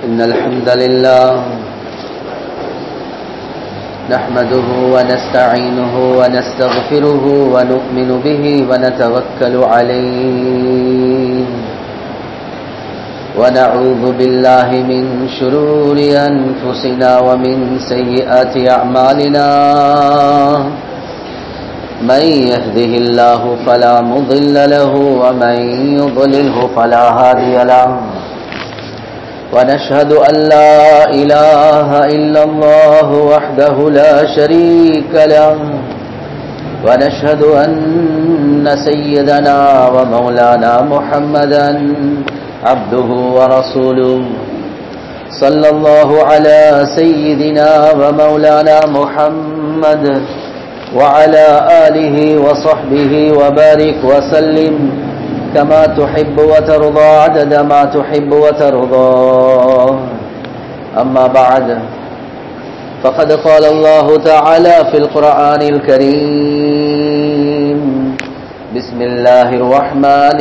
إن الحمد لله نحمده ونستعينه ونستغفره ونؤمن به ونتوكل عليه ونعوذ بالله من شرور أنفسنا ومن سيئات أعمالنا من يهده الله فلا مضل له ومن يضلله فلا هادي له ونشهد أن لا إله إلا الله وحده لا شريك له ونشهد أن سيدنا ومولانا محمدا عبده ورسوله صلى الله على سيدنا ومولانا محمد وعلى آله وصحبه وبارك وسلم كما تحب وترضى عدد ما تحب وترضى أما بعد فقد قال الله تعالى في القرآن الكريم بسم الله الرحمن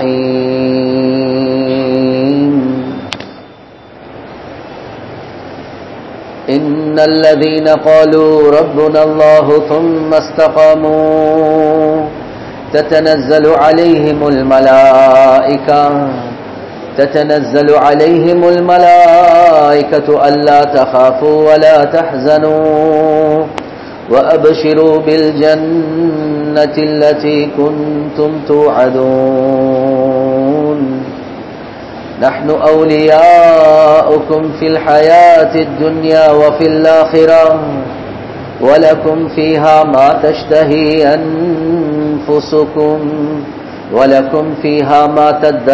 الرحيم إن الذين قالوا ربنا الله ثم استقاموا تتنزل عليهم الملائكة تتنزل عليهم الملائكة ألا تخافوا ولا تحزنوا وأبشروا بالجنة التي كنتم توعدون نحن أولياؤكم في الحياة الدنيا وفي الآخرة ولكم فيها ما تشتهي أنفسكم ولكم فيها ما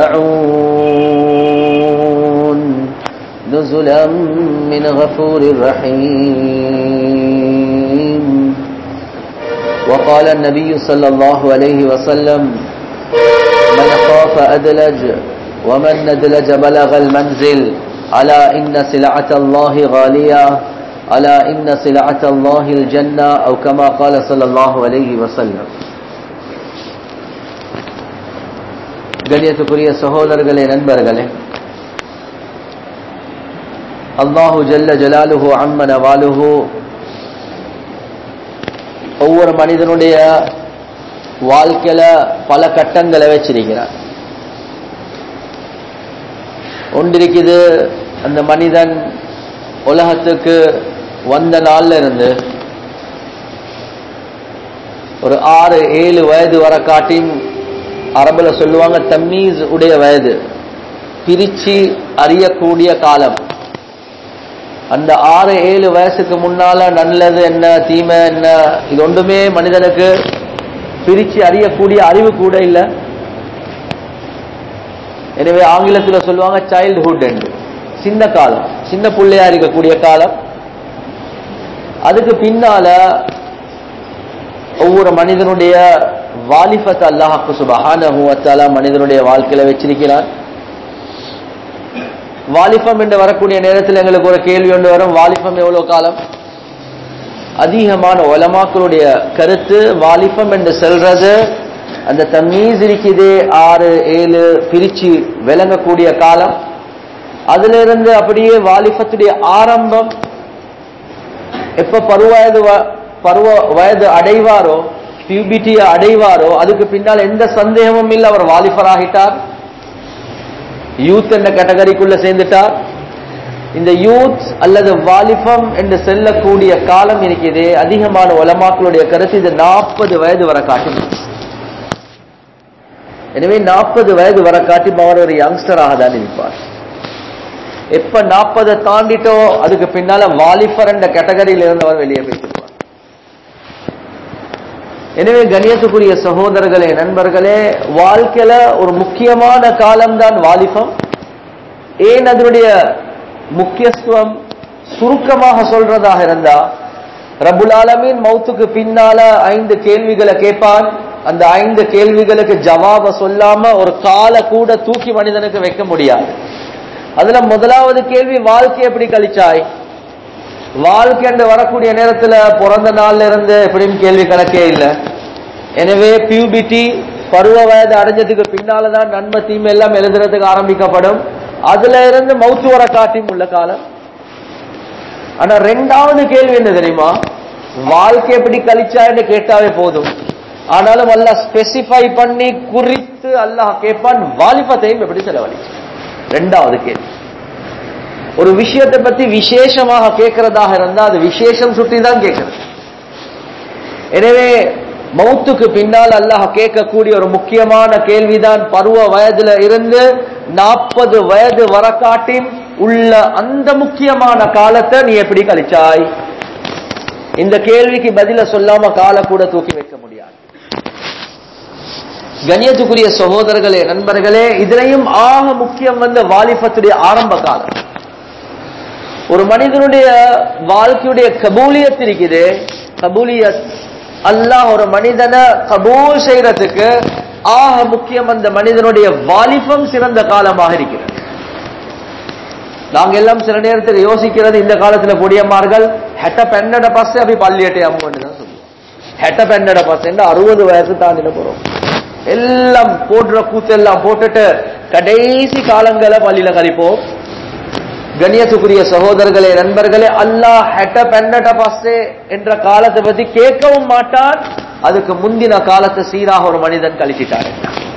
تدعون نزلا من غفور رحيم وقال النبي صلى الله عليه وسلم من خاف أدلج ومن ندلج بلغ المنزل ألا إن سلعة الله غالية ألا إن سلعة الله الجنة أو كما قال صلى الله عليه وسلم கண்ணியத்துக்குரிய சகோதரர்களே நண்பர்களே அல்லாஹு ஜல்ல ஜலாலுஹு அம்மன வாலுஹு ஒவ்வொரு மனிதனுடைய வாழ்க்கையில பல கட்டங்களை வச்சிருக்கிறார் ஒன்றிருக்குது அந்த மனிதன் உலகத்துக்கு வந்த நாள்ல இருந்து ஒரு ஆறு ஏழு வயது வர காட்டியும் அரபுல சொல்லுவாங்க தம்மீஸ் உடைய வயது பிரிச்சு அறியக்கூடிய காலம் அந்த ஆறு ஏழு வயசுக்கு முன்னால நல்லது என்ன தீமை என்ன இது ஒன்றுமே மனிதனுக்கு பிரிச்சு அறியக்கூடிய அறிவு கூட இல்லை எனவே ஆங்கிலத்தில் சொல்லுவாங்க சைல்ட்ஹுட் என்று சின்ன காலம் சின்ன பிள்ளையா இருக்கக்கூடிய காலம் அதுக்கு பின்னால ஒவ்வொரு மனிதனுடைய வாலிபத் அல்லாஹாக்கு சுபஹான மனிதனுடைய வாழ்க்கையில வச்சிருக்கிறார் வாலிபம் என்று வரக்கூடிய நேரத்தில் எங்களுக்கு ஒரு கேள்வி ஒன்று வரும் வாலிபம் எவ்வளவு காலம் அதிகமான ஒலமாக்களுடைய கருத்து வாலிபம் என்று சொல்றது அந்த தம்மீஸ் இருக்குதே ஆறு ஏழு பிரிச்சு விளங்கக்கூடிய காலம் அதுல இருந்து அப்படியே வாலிபத்துடைய ஆரம்பம் எப்ப பருவயது பருவ வயது அடைவாரோ பியூபிட்டியை அடைவாரோ அதுக்கு பின்னால் எந்த சந்தேகமும் இல்லை அவர் வாலிபர் ஆகிட்டார் யூத் என்ற கேட்டகரிக்குள்ள சேர்ந்துட்டார் இந்த யூத் அல்லது வாலிபம் என்று செல்லக்கூடிய காலம் இருக்குது அதிகமான உலமாக்களுடைய கருத்து இது நாற்பது வயது வர காட்டும் எனவே நாற்பது வயது வர காட்டி அவர் ஒரு யங்ஸ்டராக தான் இருப்பார் எப்ப நாற்பதை தாண்டிட்டோ அதுக்கு பின்னால வாலிபர் என்ற கேட்டகரியில் இருந்தவர் வெளியே போயிருப்பார் எனவே கணியத்துக்குரிய சகோதரர்களே நண்பர்களே வாழ்க்கையில ஒரு முக்கியமான காலம்தான் வாலிபம் ஏன் அதனுடைய முக்கியத்துவம் சுருக்கமாக சொல்றதாக இருந்தா ரபுல் ஆலமீன் மௌத்துக்கு பின்னால ஐந்து கேள்விகளை கேட்பான் அந்த ஐந்து கேள்விகளுக்கு ஜவாப சொல்லாம ஒரு கால கூட தூக்கி மனிதனுக்கு வைக்க முடியாது அதுல முதலாவது கேள்வி வாழ்க்கை எப்படி கழிச்சாய் வாழ்க்கை என்று வரக்கூடிய நேரத்துல பிறந்த நாள்ல இருந்து எப்படியும் கேள்வி கணக்கே இல்லை எனவே பியூபிட்டி பருவ வயது அடைஞ்சதுக்கு பின்னாலதான் நன்மை தீமை எல்லாம் எழுதுறதுக்கு ஆரம்பிக்கப்படும் அதுல இருந்து மௌத்து வர காட்டியும் உள்ள காலம் ஆனா ரெண்டாவது கேள்வி என்ன தெரியுமா வாழ்க்கை எப்படி கழிச்சான்னு கேட்டாவே போதும் ஆனாலும் அல்லாஹ் ஸ்பெசிஃபை பண்ணி குறித்து அல்லாஹ் கேட்பான் வாலிபத்தையும் எப்படி செலவழிச்சு ரெண்டாவது கேள்வி ஒரு விஷயத்தை பத்தி விசேஷமாக கேட்கிறதாக இருந்தா அது விசேஷம் சுற்றி தான் கேட்கிறது எனவே மௌத்துக்கு பின்னால் அல்லாஹ் கேட்கக்கூடிய ஒரு முக்கியமான கேள்விதான் பருவ வயதுல இருந்து நாற்பது வயது வர காட்டி உள்ள அந்த முக்கியமான காலத்தை நீ எப்படி கழிச்சாய் இந்த கேள்விக்கு பதில சொல்லாம காலை கூட தூக்கி வைக்க முடியாது கண்ணியத்துக்குரிய சகோதரர்களே நண்பர்களே இதுலயும் ஆக முக்கியம் வந்து வாலிபத்துடைய ஆரம்ப காலம் ஒரு மனிதனுடைய வாழ்க்கையுடைய கபூலியத் இருக்குது கபூலியத் அல்லாஹ் ஒரு மனிதனை கபூல் செய்யறதுக்கு ஆக முக்கியம் அந்த மனிதனுடைய வாலிபம் சிறந்த காலமாக இருக்கிறது நாங்க எல்லாம் சில நேரத்தில் யோசிக்கிறது இந்த காலத்துல பொடியம்மார்கள் ஹெட்ட பெண்ணட பஸ் அப்படி பள்ளியட்டை அம்மன்னு தான் சொல்லுவோம் ஹெட்ட பெண்ணட பஸ் அறுபது வயசு தாண்டின போறோம் எல்லாம் போடுற கூத்தெல்லாம் போட்டுட்டு கடைசி காலங்களை பள்ளியில கழிப்போம் கண்ணியத்துக்குரிய சகோதரர்களே நண்பர்களே அல்லாஹ் ஹெட்ட பெண்ணட பஸ்ஸே என்ற காலத்தை பத்தி கேட்கவும் மாட்டான் அதுக்கு முந்தின காலத்தை சீராக ஒரு மனிதன் கழிச்சிட்டார்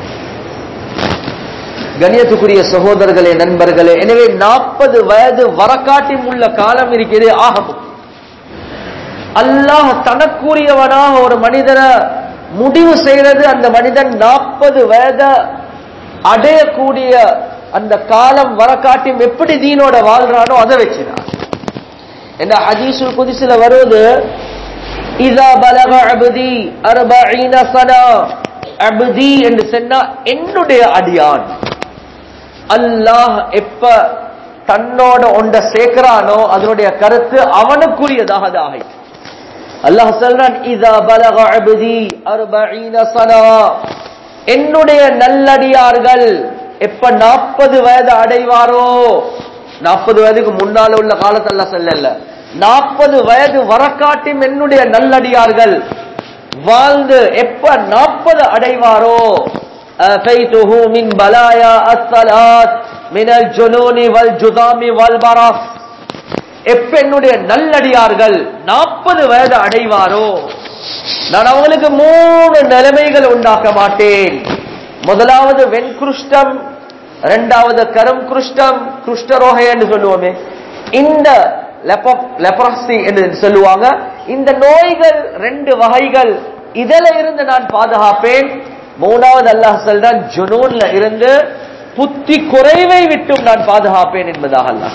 கண்ணியத்துக்குரிய சகோதரர்களே நண்பர்களே எனவே நாற்பது வயது வரக்காட்டி உள்ள காலம் இருக்கிறது ஆகும் அல்லாஹ் தனக்குரியவனாக ஒரு மனிதனை முடிவு செய்யறது அந்த மனிதன் நாற்பது வயத அடையக்கூடிய அந்த காலம் வரக்காட்டியும் எப்படி தீனோட வாழ்றானோ அதை வச்சுதான் என்ன ஹதீசுல் குதிசுல வருவது இதா பலக அபதி அர்பஈன சனா அபதி என்று சொன்னா என்னுடைய அடியான் அல்லாஹ் எப்ப தன்னோட ஒண்ட சேர்க்கிறானோ அதனுடைய கருத்து அவனுக்குரியதாக அது ஆகிட்டு அல்லாஹ் சொல்றான் இதா பலக அபதி அர்பஈன சனா என்னுடைய நல்லடியார்கள் எப்ப நாற்பது வயது அடைவாரோ நாற்பது வயதுக்கு முன்னால உள்ள காலத்தல்ல சொல்லல நாற்பது வயது வரக்காட்டும் என்னுடைய நல்லடியார்கள் வாழ்ந்து எப்ப நாற்பது அடைவாரோ أفيته من بلايا الصلاة من الجنون والجذام والبرص எப்ப என்னுடைய நல்லடியார்கள் நாற்பது வயது அடைவாரோ நான் அவங்களுக்கு மூணு நிலைமைகள் உண்டாக்க மாட்டேன் முதலாவது வெண்குருஷ்டம் இரண்டாவது கரும் குருஷ்டம் குருஷ்டரோகை என்று சொல்லுவோமே இந்த லெப்ரசி என்று சொல்லுவாங்க இந்த நோய்கள் ரெண்டு வகைகள் இதுல இருந்து நான் பாதுகாப்பேன் மூணாவது அல்லாஹ் சொல்றான் ஜுனூன்ல இருந்து புத்தி குறைவை விட்டும் நான் பாதுகாப்பேன் என்பதாக அல்லாஹ்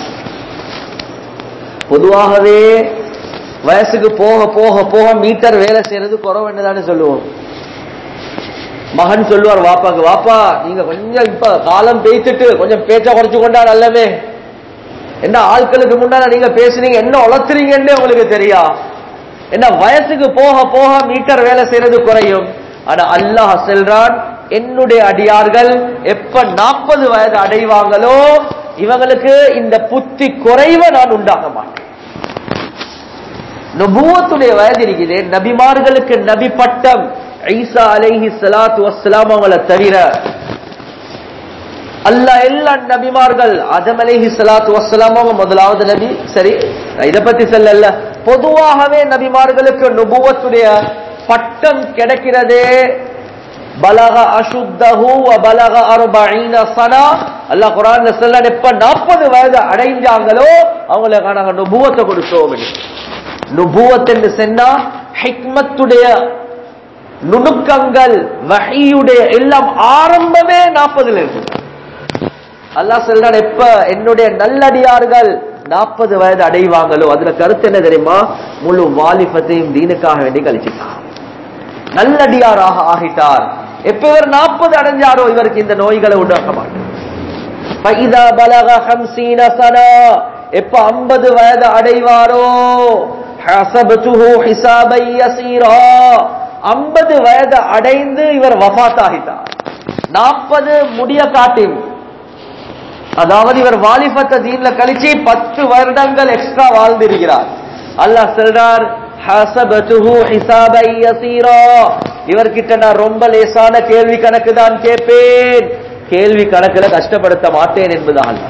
பொதுவாகவே வயசுக்கு போக போக போக மீட்டர் வேலை செய்யறது குறவு என்னதானே சொல்லுவோம் மகன் சொல்லுவார் வாப்பாக்கு வாப்பா நீங்க கொஞ்சம் இப்ப காலம் பேய்த்துட்டு கொஞ்சம் பேச்ச குறைச்சு கொண்டா நல்லவே என்ன ஆட்களுக்கு முன்னால நீங்க பேசுனீங்க என்ன உளத்துறீங்கன்னு உங்களுக்கு தெரியா என்ன வயசுக்கு போக போக மீட்டர் வேலை செய்யறது குறையும் ஆனா அல்லாஹ் செல்றான் என்னுடைய அடியார்கள் எப்ப நாற்பது வயது அடைவாங்களோ இவங்களுக்கு இந்த புத்தி குறைவை நான் உண்டாக்க மாட்டேன் நபுவத்துடைய வயது இருக்குது நபிமார்களுக்கு நபி பட்டம் ஈசா அலைஹி சலாத்து வஸ்லாம் அவங்கள தவிர அல்லாஹ் எல்லா நபிமார்கள் அதம் அலைஹி சலாத்து வஸ்லாம் அவங்க முதலாவது நபி சரி இத பத்தி சொல்லல பொதுவாகவே நபிமார்களுக்கு நுபுவத்துடைய பட்டம் கிடைக்கிறதே பலக அசுத்தஹு வ பலக அர்பஈன சனா அல்லாஹ் குர்ஆன்ல சொல்றான் எப்ப 40 வயது அடைஞ்சாங்களோ அவங்களுக்கு நாங்க நுபுவத்தை கொடுத்தோம் நுபுவத் என்று சொன்னா ஹிக்மத்துடைய நுணுக்கங்கள் வஹியுடைய எல்லாம் ஆரம்பமே நாற்பதுல இருக்கு அல்லாஹ் சொல்றான் எப்ப என்னுடைய நல்லடியார்கள் நாற்பது வயது அடைவாங்களோ அதுல கருத்து என்ன தெரியுமா முழு வாலிபத்தையும் தீனுக்காக வேண்டி கழிச்சுட்டார் நல்லடியாராக ஆகிட்டார் எப்ப இவர் நாற்பது அடைஞ்சாரோ இவருக்கு இந்த நோய்களை உண்டாக்க மாட்டார் எப்ப ஐம்பது வயது அடைவாரோ ஐம்பது வயது அடைந்து இவர் வஃத் ஆகிட்டார் நாற்பது முடிய காட்டி அதாவது இவர் வாலிபத்த தீன்ல கழிச்சு பத்து வருடங்கள் எக்ஸ்ட்ரா வாழ்ந்திருக்கிறார் அல்லாஹ் சொல்றார் இவர்கிட்ட நான் ரொம்ப லேசான கேள்வி கணக்கு தான் கேட்பேன் கேள்வி கணக்கில் கஷ்டப்படுத்த மாட்டேன் என்பது அல்லாஹ்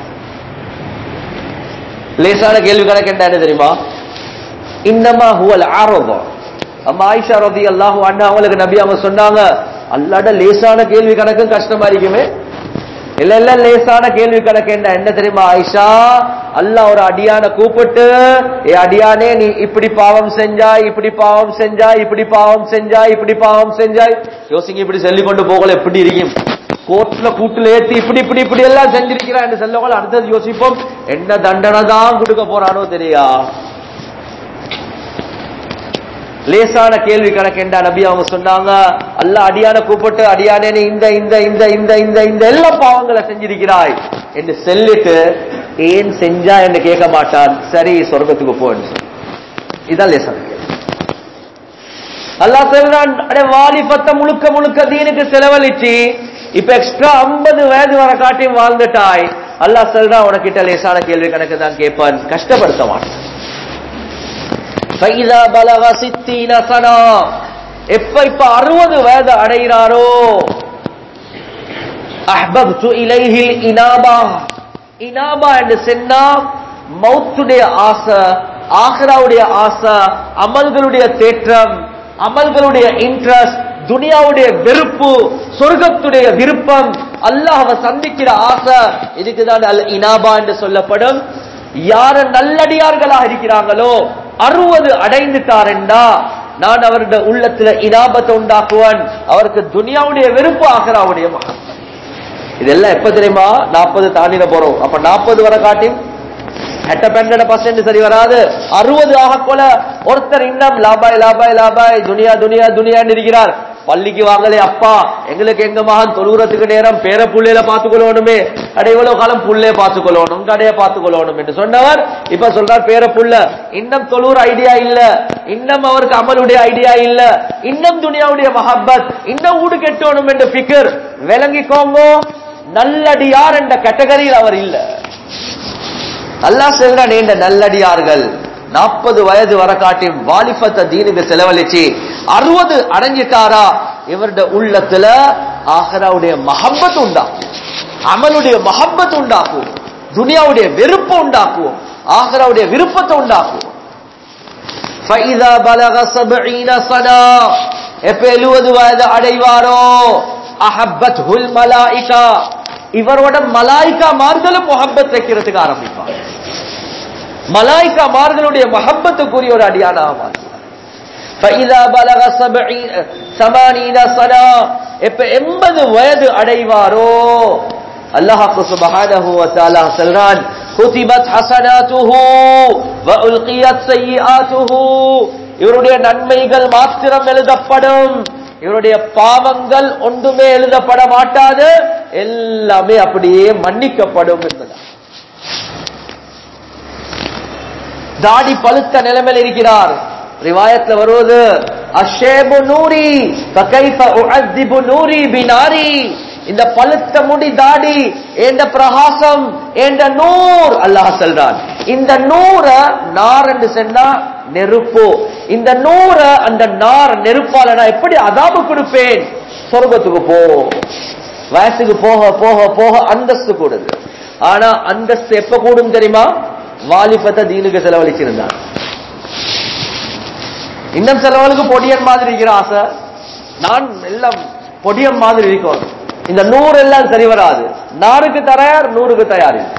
லேசான கேள்வி கணக்கு என்ன தெரியுமா இன்னமா ஹுவல் ஆரோபம் அம்மா ஆயிஷா ரதி அல்லாஹு அண்ணா அவங்களுக்கு நபி அவங்க சொன்னாங்க அல்லாட லேசான கேள்வி கணக்கும் கஷ்டமா இருக்குமே இல்ல இல்ல லேசான கேள்வி கணக்கு என்ன என்ன தெரியுமா ஆயிஷா அல்லாஹ் ஒரு அடியான கூப்பிட்டு ஏ அடியானே நீ இப்படி பாவம் செஞ்சாய் இப்படி பாவம் செஞ்சாய் இப்படி பாவம் செஞ்சாய் இப்படி பாவம் செஞ்சாய் யோசிங்க இப்படி சொல்லிக் கொண்டு போகல எப்படி இருக்கும் கோர்ட்ல கூட்டுல ஏத்தி இப்படி இப்படி இப்படி எல்லாம் செஞ்சிருக்கிறான் என்று சொல்லவங்க அடுத்தது யோசிப்போம் என்ன தண்டனை தான் கொடுக்க போறானோ தெரியா லேசான கேள்வி கணக்கு என்ன நபி அவங்க சொன்னாங்க அல்ல அடியான கூப்பிட்டு அடியானே நீ இந்த இந்த இந்த இந்த இந்த இந்த எல்லா பாவங்களை செஞ்சிருக்கிறாய் என்று சொல்லிட்டு ஏன் செஞ்சா என்று கேட்க மாட்டான் சரி சொர்க்கத்துக்கு போன்னு சொல்லு இதான் லேசான கேள்வி அல்லாஹ் சொல்றான் அடே வாலிபத்தை முழுக்க முழுக்க தீனுக்கு செலவழிச்சு இப்ப எக்ஸ்ட்ரா 50 வயது வர காட்டியும் வாழ்ந்துட்டாய் அல்லாஹ் சொல்றான் உனக்கிட்ட லேசான கேள்வி கணக்கு தான் கேட்பான் கஷ்டப்படுத்த மாட்டான் فَإِذَا بَلَغَ سِتِّينَ سَنَةً எப்ப இப்ப அறுபது வயது அடைகிறாரோ அஹ்பப்து இலைஹில் இனாபா இனாபா என்று சொன்னா மௌத்துடைய ஆசை ஆஹ்ராவுடைய ஆசை அமல்களுடைய தேற்றம் அமல்களுடைய இன்ட்ரெஸ்ட் துனியாவுடைய வெறுப்பு சொர்க்கத்துடைய விருப்பம் அல்லாஹ்வை சந்திக்கிற ஆசை இதுக்குதான் அல் இனாபா என்று சொல்லப்படும் யார நல்லடியார்களாக இருக்கிறாங்களோ அறுபது அடைந்துட்டாருண்டா நான் அவருடைய உள்ளத்துல இனாபத்தை உண்டாக்குவேன் அவருக்கு துனியாவுடைய வெறுப்பு ஆகிறாவுடைய மகன் இதெல்லாம் எப்ப தெரியுமா நாற்பது தாண்டின போறோம் அப்ப நாற்பது வர காட்டி எட்ட பன்னெண்டு பர்சன்ட் சரி வராது அறுபது ஆக போல ஒருத்தர் இன்னும் லாபாய் லாபாய் லாபாய் துனியா துனியா துனியான்னு இருக்கிறார் பள்ளிக்கு வாங்கலே அப்பா எங்களுக்கு எங்க மகன் தொழுகிறதுக்கு நேரம் பேர புள்ளையில பார்த்துக்கொள்ளணுமே கடை இவ்வளவு காலம் புள்ளைய பார்த்துக்கொள்ளணும் கடையை பார்த்துக்கொள்ளணும் என்று சொன்னவர் இப்ப சொல்றார் பேர புள்ள இன்னும் தொழுற ஐடியா இல்ல இன்னும் அவருக்கு அமலுடைய ஐடியா இல்ல இன்னும் துனியாவுடைய மஹப்பத் இன்னும் ஊடு கெட்டணும் என்ற பிக்கர் விளங்கிக்கோங்க நல்லடியார் என்ற கேட்டகரியில் அவர் இல்ல அல்லாஹ் சொல்றான் இந்த நல்லடியார்கள் நாற்பது வயது வர காட்டி வாலிபத்தை தீனுக்கு செலவழிச்சு அறுபது அடைஞ்சிட்டாரா இவருடைய உள்ளத்துல ஆஹராவுடைய மஹப்பத் உண்டாக்கும் அமலுடைய மஹப்பத் உண்டாக்கும் துனியாவுடைய வெறுப்பு உண்டாக்குவோம் ஆஹராவுடைய விருப்பத்தை உண்டாக்குவோம் فَإِذَا بَلَغَ سَبْعِينَ سَنَةً எப்ப எழுபது வயது அடைவாரோ அஹப்பத்ஹுல் மலாயிகா இவரோட மலாய்க்கா மார்களும் முகப்பத் வைக்கிறதுக்கு ஆரம்பிப்பார் மலாய்க்கா மார்களுடைய மஹப்பத்துக்குரிய ஒரு அடியான ஆவார் فَإِذَا بَلَغَ سَبْعِينَ ثَمَانِينَ سَنَةً எப்ப எண்பது வயது அடைவாரோ அல்லாஹ் சுப்ஹானஹு வ தஆலா சொல்றான் குதிபத் ஹஸனாத்துஹு வ உல்கியத் சய்யிஆத்துஹு இவருடைய நன்மைகள் மாத்திரம் எழுதப்படும் இவருடைய பாவங்கள் ஒன்றுமே எழுதப்பட மாட்டாது எல்லாமே அப்படியே மன்னிக்கப்படும் என்பதா தாடி பழுத்த நிலைமையில் இருக்கிறார் ரிவாயத்துல வருவது அஷேபு நூரி ஃபகைஃப உஅذிபு நூரி பினாரி இந்த பழுத்த முடி தாடி என்ற பிரகாசம் என்ற நூர் அல்லாஹ் சொல்றான் இந்த நூற நார் என்று சொன்னா நெருப்பு இந்த நூற அந்த நார் நெருப்பால நான் எப்படி அதாபு கொடுப்பேன் சொர்க்கத்துக்கு போ வயசுக்கு போக போக போக அந்தஸ்து கூடுது ஆனா அந்தஸ்து எப்ப கூடும் தெரியுமா வாலிபத்தை தீனுக்கு செலவழிச்சிருந்தான் இன்னும் சிலவளுக்கு பொடியன் மாதிரி இருக்கிற ஆசை நான் எல்லாம் பொடியன் மாதிரி இருக்கும் இந்த நூறு எல்லாம் சரி வராது நாருக்கு தயார் நூறுக்கு தயார் இல்லை.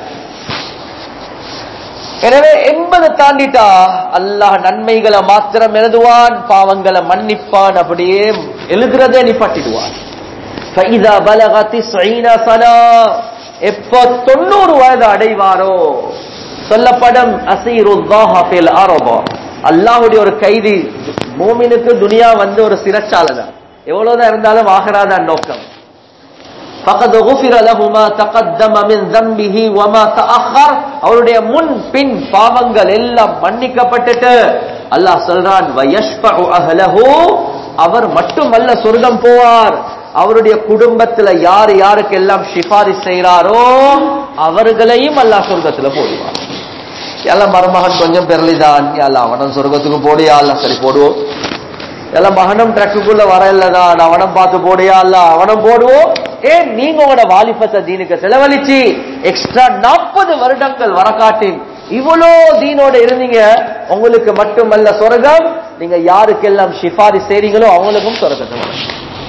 எனவே எண்பது தாண்டிட்டா அல்லாஹ் நன்மைகளை மாத்திரம் எழுதுவான் பாவங்களை மன்னிப்பான் அப்படியே எழுதுறதே நிப்பாட்டிடுவான் فَإِذَا بَلَغَ تِسْعِينَ سَنَةً எப்ப தொண்ணூறு வயது அடைவாரோ சொல்லப்படும் அசீரு ஃபில் அரப அல்லாஹ்வுடைய ஒரு கைதி மூமினுக்கு துனியா வந்து ஒரு சிறைச்சாலை தான் எவ்வளவுதான் இருந்தாலும் ஆகராதான் நோக்கம் فقد غفر له ما تقدم من ذنبه وما تأخر அவருடைய முன் பின் பாவங்கள் எல்லாம் மன்னிக்கப்பட்டுட்டு அல்லாஹ் சொல்றான் வயஷ்ஃபஉ அஹ்லஹு அவர் மட்டுமல்ல சொர்க்கம் போவார் அவருடைய குடும்பத்துல யார் யாருக்கு எல்லாம் சிபாரிஸ் செய்கிறாரோ அவர்களையும் அல்லாஹ் சொர்க்கத்துல போடுவார் எல்லாம் மருமகன் கொஞ்சம் பெரலிதான் எல்லாம் அவனும் சொர்க்கத்துக்கு போடியா அல்ல சரி போடுவோம் எல்லாம் மகனும் ட்ரக்குக்குள்ள வர இல்லதான் அவனும் பார்த்து போடியா அல்ல அவனும் போடுவோம் ஏன் நீங்க உங்களோட வாலிபத்தை தீனுக்கு செலவழிச்சு எக்ஸ்ட்ரா நாற்பது வருடங்கள் வரக்காட்டி இவ்வளோ தீனோட இருந்தீங்க உங்களுக்கு மட்டுமல்ல சொர்க்கம் நீங்க யாருக்கெல்லாம் ஷிஃபாரி செய்றீங்களோ அவங்களுக்கும் சொர்க்கத்தை வரும்.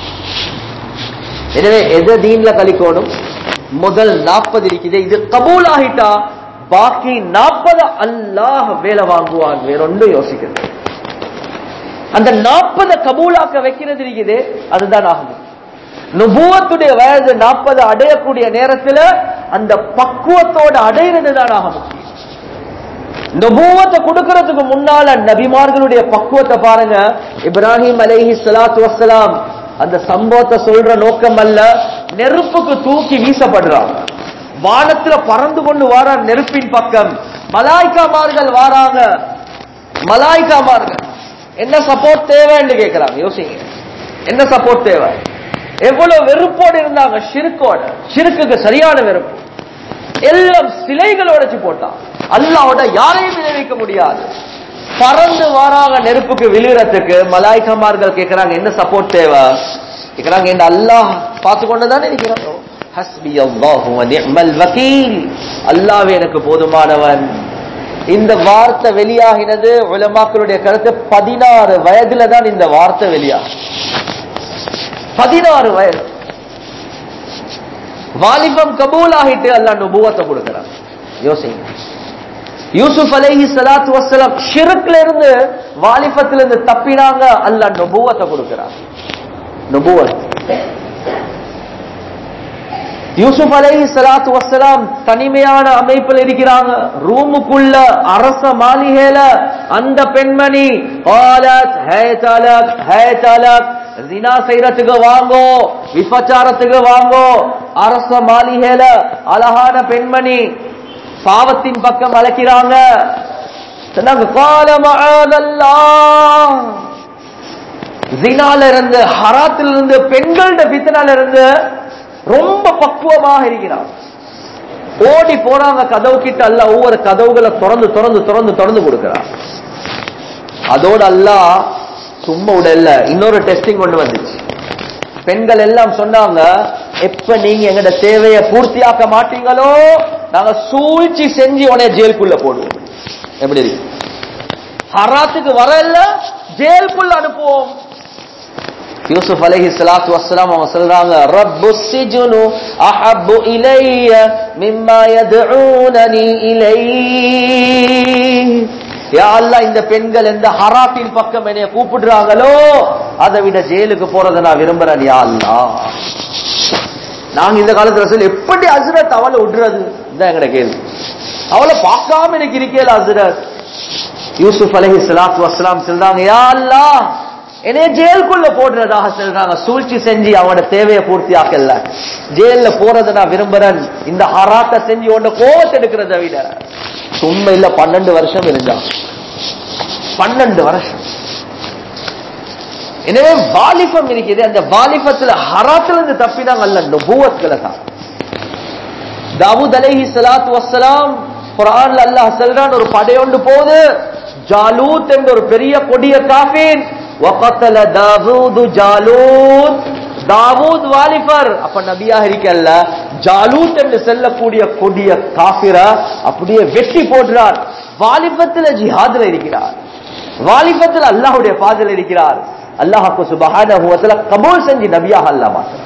எனவே எதை தீன்ல கழிக்கணும் முதல் நாற்பது இருக்குது இது கபூல் ஆகிட்டா பாக்கி நாற்பது அல்லாஹ் வேலை வாங்குவான் வேறொன்றும் யோசிக்கிறது அந்த நாற்பதை கபூலாக்க வைக்கிறது இருக்குது அதுதான் ஆகும் நுபுவத்துடைய வயது நாற்பது அடையக்கூடிய நேரத்துல அந்த பக்குவத்தோட அடையிறது தான் ஆக முக்கியம் நபூவத்தை கொடுக்கறதுக்கு முன்னால நபிமார்களுடைய பக்குவத்தை பாருங்க இப்ராஹிம் அலைஹி ஸலாத்து வஸ்ஸலாம் அந்த சம்பவத்தை சொல்ற நோக்கம் அல்ல நெருப்புக்கு தூக்கி வீசப்படுறாங்க வானத்துல பறந்து கொண்டு வர நெருப்பின் பக்கம் மலாய்க்காமார்கள் வாராங்க மலாய்க்காமார்கள் என்ன சப்போர்ட் தேவைன்னு கேட்கிறாங்க யோசிங்க என்ன சப்போர்ட் தேவை எவ்வளவு வெறுப்போடு இருந்தாங்க ஷிருக்கோட ஷிருக்குக்கு சரியான வெறுப்பு எல்லாம் சிலைகளை உடைச்சு போட்டான் அல்லாவோட யாரையும் விளைவிக்க முடியாது பறந்து வாராங்க நெருப்புக்கு விழுறதுக்கு மலாய்க்கமார்கள் கேட்கிறாங்க என்ன சப்போர்ட் தேவை கேட்கிறாங்க என்ன அல்லாஹ் பார்த்து கொண்டுதானே இருக்கிறாங்க ஹஸ்பி அல்லாஹு வ நிஅமல் வக்கீல் அல்லாஹ்வே எனக்கு போதுமானவன் இந்த வார்த்தை வெளியாகினது உலமாக்களுடைய கருத்து பதினாறு வயதுல தான் இந்த வார்த்தை வெளியாகும் பதினாறு வயது வாலிபம் கபூல் ஆகிட்டு அல்ல நுபுவத்தை கொடுக்கிறான் யோசிங்க யூசுப் அலைஹி ஸலாத்து வஸ்ஸலாம் ஷிருக்ல இருந்து வாலிபத்துல இருந்து தப்பினாங்க அல்ல நுபுவத்தை கொடுக்கிறான் நுபுவத் யூசுப் அலைஹி ஸலாத்து வஸ்ஸலாம் தனிமையான அமைப்பில் இருக்கிறாங்க ரூமுக்குள்ள அரச மாளிகையில அந்த பெண்மணி قالت هيت لك هيت لك ஜினா செய்யறதுக்கு வாங்கோ விபச்சாரத்துக்கு வாங்கோ அரச மாளிகையில அழகான பெண்மணி பாவத்தின் பக்கம் அழைக்கிறாங்க சொன்னாங்க "கால மஅதல்லாஹ்." ஜினால இருந்து ஹராத்தில் இருந்து பெண்களோட பித்தனால இருந்து ரொம்ப பக்குவமாக இருக்கிறார் ஓடி போறாங்க கதவு கிட்ட அல்ல ஒவ்வொரு கதவுகளை திறந்து திறந்து திறந்து திறந்து கொடுக்கிறார் அதோட அல்லாஹ் சும்மா உடல்ல இன்னொரு டெஸ்டிங் கொண்டு வந்துச்சு பெண்கள் எல்லாம் சொன்னாங்க எப்ப நீங்க எங்கட தேவையை பூர்த்தியாக்க மாட்டீங்களோ நாங்க சூழ்ச்சி செஞ்சு உனைய ஜெயிலுக்குள்ள போடுவோம் எப்படி இருக்கு ஹராத்துக்கு வரல ஜெயிலுக்குள்ள அனுப்புவோம் யூசுப் அலைஹி ஸலாத்து வஸ்ஸலாம் அவங்க சொல்றாங்க ரப்பு சிஜ்னு அஹப்பு இலைய மிம்மா யதுஊனனி இலைஹி யா அல்லாஹ் இந்த பெண்கள் எந்த ஹராத்தின் பக்கம் என்னைய கூப்பிடுறாங்களோ அதை விட ஜெயிலுக்கு போறதை நான் விரும்புறேன் யா அல்லாஹ் நாங்க இந்த காலத்துல சொல்லி எப்படி அசுரத் அவளை விடுறது இதான் எங்கட கேள்வி அவளை பார்க்காம எனக்கு இருக்கேல அசுரத் யூசுப் அலைஹி ஸலாத்து வஸ்ஸலாம் சொல்றாங்க யா அல்லாஹ் என்னைய ஜெயிலுக்குள்ள போடுறதாக சொல்றாங்க சூழ்ச்சி செஞ்சு அவனோட தேவையை பூர்த்தி ஆக்கல ஜெயில போறதை நான் விரும்புறேன் இந்த ஹராத்தை செஞ்சு உன்ன கோவத்தை எடுக்கிறத விட சும்மா இல்ல பன்னெண்டு வருஷம் இருந்தான் பன்னெண்டு வருஷம் எனவே வாலிபம் இருக்குது அந்த வாலிபத்துல ஹராத்துல இருந்து தப்பினாங்க அல்ல நுபுவத்களை தான் தாவூத் அலைஹி ஸலாத்து வஸ்ஸலாம் குர்ஆன்ல அல்லாஹ் சொல்றான் ஒரு படையொண்டு போகுது ஜாலூத் என்ற ஒரு பெரிய கொடிய காஃபிர் وقتل தாவூது ஜாலூத் தாவூத் வாலிபர் அப்ப நபியாக இருக்கல்ல ஜாலூத் என்று செல்லக்கூடிய கொடிய காஃபிர அப்படியே வெட்டி போடுறார் வாலிபத்தில் ஜிஹாதுல இருக்கிறார் வாலிபத்தில் அல்லாஹ்வுடைய பாதையில் இருக்கிறார் அல்லாஹ்க்கு சுபஹானஹு வ தஆலா கபூல் செஞ்சு நபியாக அல்லாஹ் மாத்துறார்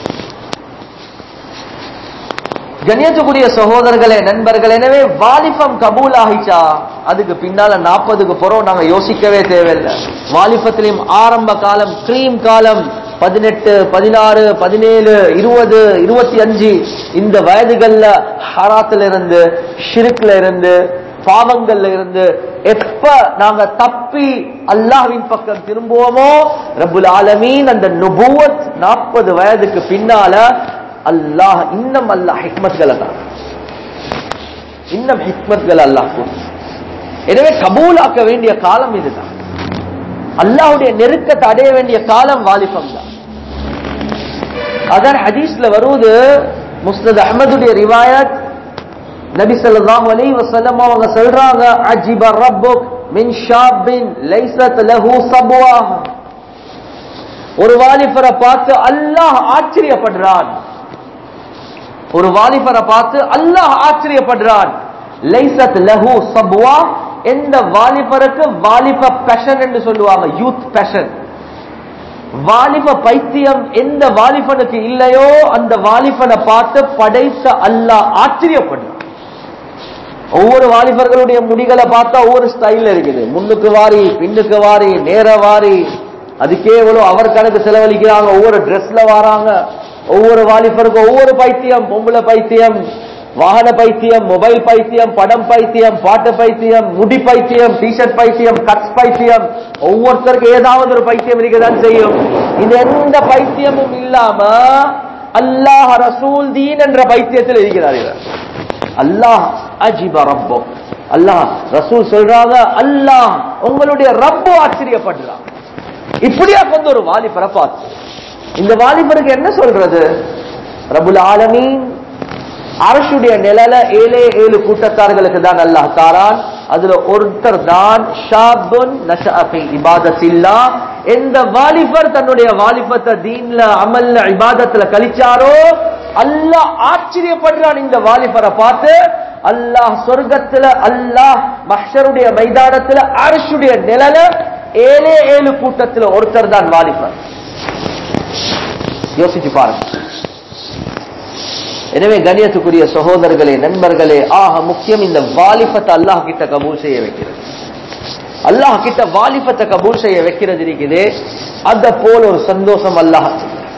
கண்ணியத்துக்குரிய சகோதரர்களே நண்பர்கள் எனவே வாலிபம் கபூல் ஆகிச்சா அதுக்கு பின்னால நாற்பதுக்கு புறம் நாங்க யோசிக்கவே தேவையில்லை வாலிபத்திலையும் ஆரம்ப காலம் கிரீம் காலம் பதினெட்டு பதினாறு பதினேழு இருபது இருபத்தி அஞ்சு இந்த வயதுகள்ல ஹராத்துல இருந்து ஷிருக்ல இருந்து பாவங்கள்ல இருந்து எப்ப நாங்க தப்பி அல்லாஹ்வின் பக்கம் திரும்புவோமோ ரப்புல் ஆலமீன் அந்த நுபுவத் நாற்பது வயதுக்கு பின்னால அல்லாஹ் இன்னும் அல்லாஹ் ஹிக்மத்களை தான் இன்னும் ஹிக்மத்கள் அல்லாஹ் கொடுத்து எனவே கபூலாக்க வேண்டிய காலம் இதுதான் அல்லாஹ்வுடைய நெருக்கத்தை அடைய வேண்டிய காலம் வாலிபம் தான் அதான் ஹதீஸ்ல வருவது முஸ்னத் அஹ்மதுடைய ரிவாயத் நபி ஸல்லல்லாஹு அலைஹி வஸல்லம் அவங்க சொல்றாங்க அஜிப ரப்புக் மின் ஷாபின் லைஸத் லஹு சப்வா ஒரு வாலிபரை பார்த்து அல்லாஹ் ஆச்சரியப்படுறான் ஒரு வாலிபரை பார்த்து அல்லாஹ் ஆச்சரியப்படுறான் லைசத் லஹு சப்வா எந்த வாலிபருக்கு வாலிப பேஷன் என்று சொல்லுவாங்க யூத் பேஷன் வாலிப பைத்தியம் எந்த வாலிபனுக்கு இல்லையோ அந்த வாலிபனை பார்த்து படைத்த அல்லாஹ் ஆச்சரியப்படுறான் ஒவ்வொரு வாலிபர்களுடைய முடிகளை பார்த்தா ஒவ்வொரு ஸ்டைல் இருக்குது முன்னுக்கு வாரி பின்னுக்கு வாரி நேர வாரி அதுக்கே எவ்வளவு அவர் கணக்கு செலவழிக்கிறாங்க ஒவ்வொரு ட்ரெஸ்ல வராங்க ஒவ்வொரு வாலிபருக்கும் ஒவ்வொரு பைத்தியம் பொம்பளை பைத்தியம் வாகன பைத்தியம் மொபைல் பைத்தியம் படம் பைத்தியம் பாட்டு பைத்தியம் முடி பைத்தியம் டிஷர்ட் பைத்தியம் கட்ஸ் பைத்தியம் ஒவ்வொருத்தருக்கும் ஏதாவது ஒரு பைத்தியம் இருக்கதான் செய்யும் இது எந்த பைத்தியமும் இல்லாம அல்லாஹ் ரசூல் தீன் என்ற பைத்தியத்தில் இருக்கிறார் இவர் அல்லாஹ் அஜிப ரப்போ அல்லாஹ் ரசூல் சொல்றாங்க அல்லாஹ் உங்களுடைய ரப்போ ஆச்சரியப்படுறான் இப்படியா கொண்டு ஒரு வாலிபரை பார்த்து இந்த வாலிபருக்கு என்ன சொல்றது ரபுல் ஆலமீன் அரசுடைய நிழல ஏழே ஏழு கூட்டத்தார்களுக்கு தான் அல்லாஹ் தாரான் அதுல ஒருத்தர் தான் ஷாபுன் நஷஅஃபி இபாதத்தில்லா எந்த வாலிபர் தன்னுடைய வாலிபத்தை தீன்ல அமல்ல இபாதத்துல கழிச்சாரோ அல்லாஹ் ஆச்சரியப்படுறான் இந்த வாலிபரை பார்த்து அல்லாஹ் சொர்க்கத்துல அல்லாஹ் மஹ்ஷருடைய மைதானத்துல அரசுடைய நிழல ஏழே ஏழு கூட்டத்துல ஒருத்தர் தான் வாலிபர் யோசிச்சு பாருங்க எனவே கணியத்துக்குரிய சகோதரர்களே நண்பர்களே ஆக முக்கியம் இந்த வாலிபத்தை அல்லாஹ் கிட்ட கபூல் செய்ய வைக்கிறது அல்லாஹ் கிட்ட வாலிபத்தை கபூல் செய்ய வைக்கிறது இருக்குது அத போல ஒரு சந்தோஷம் அல்லாஹ்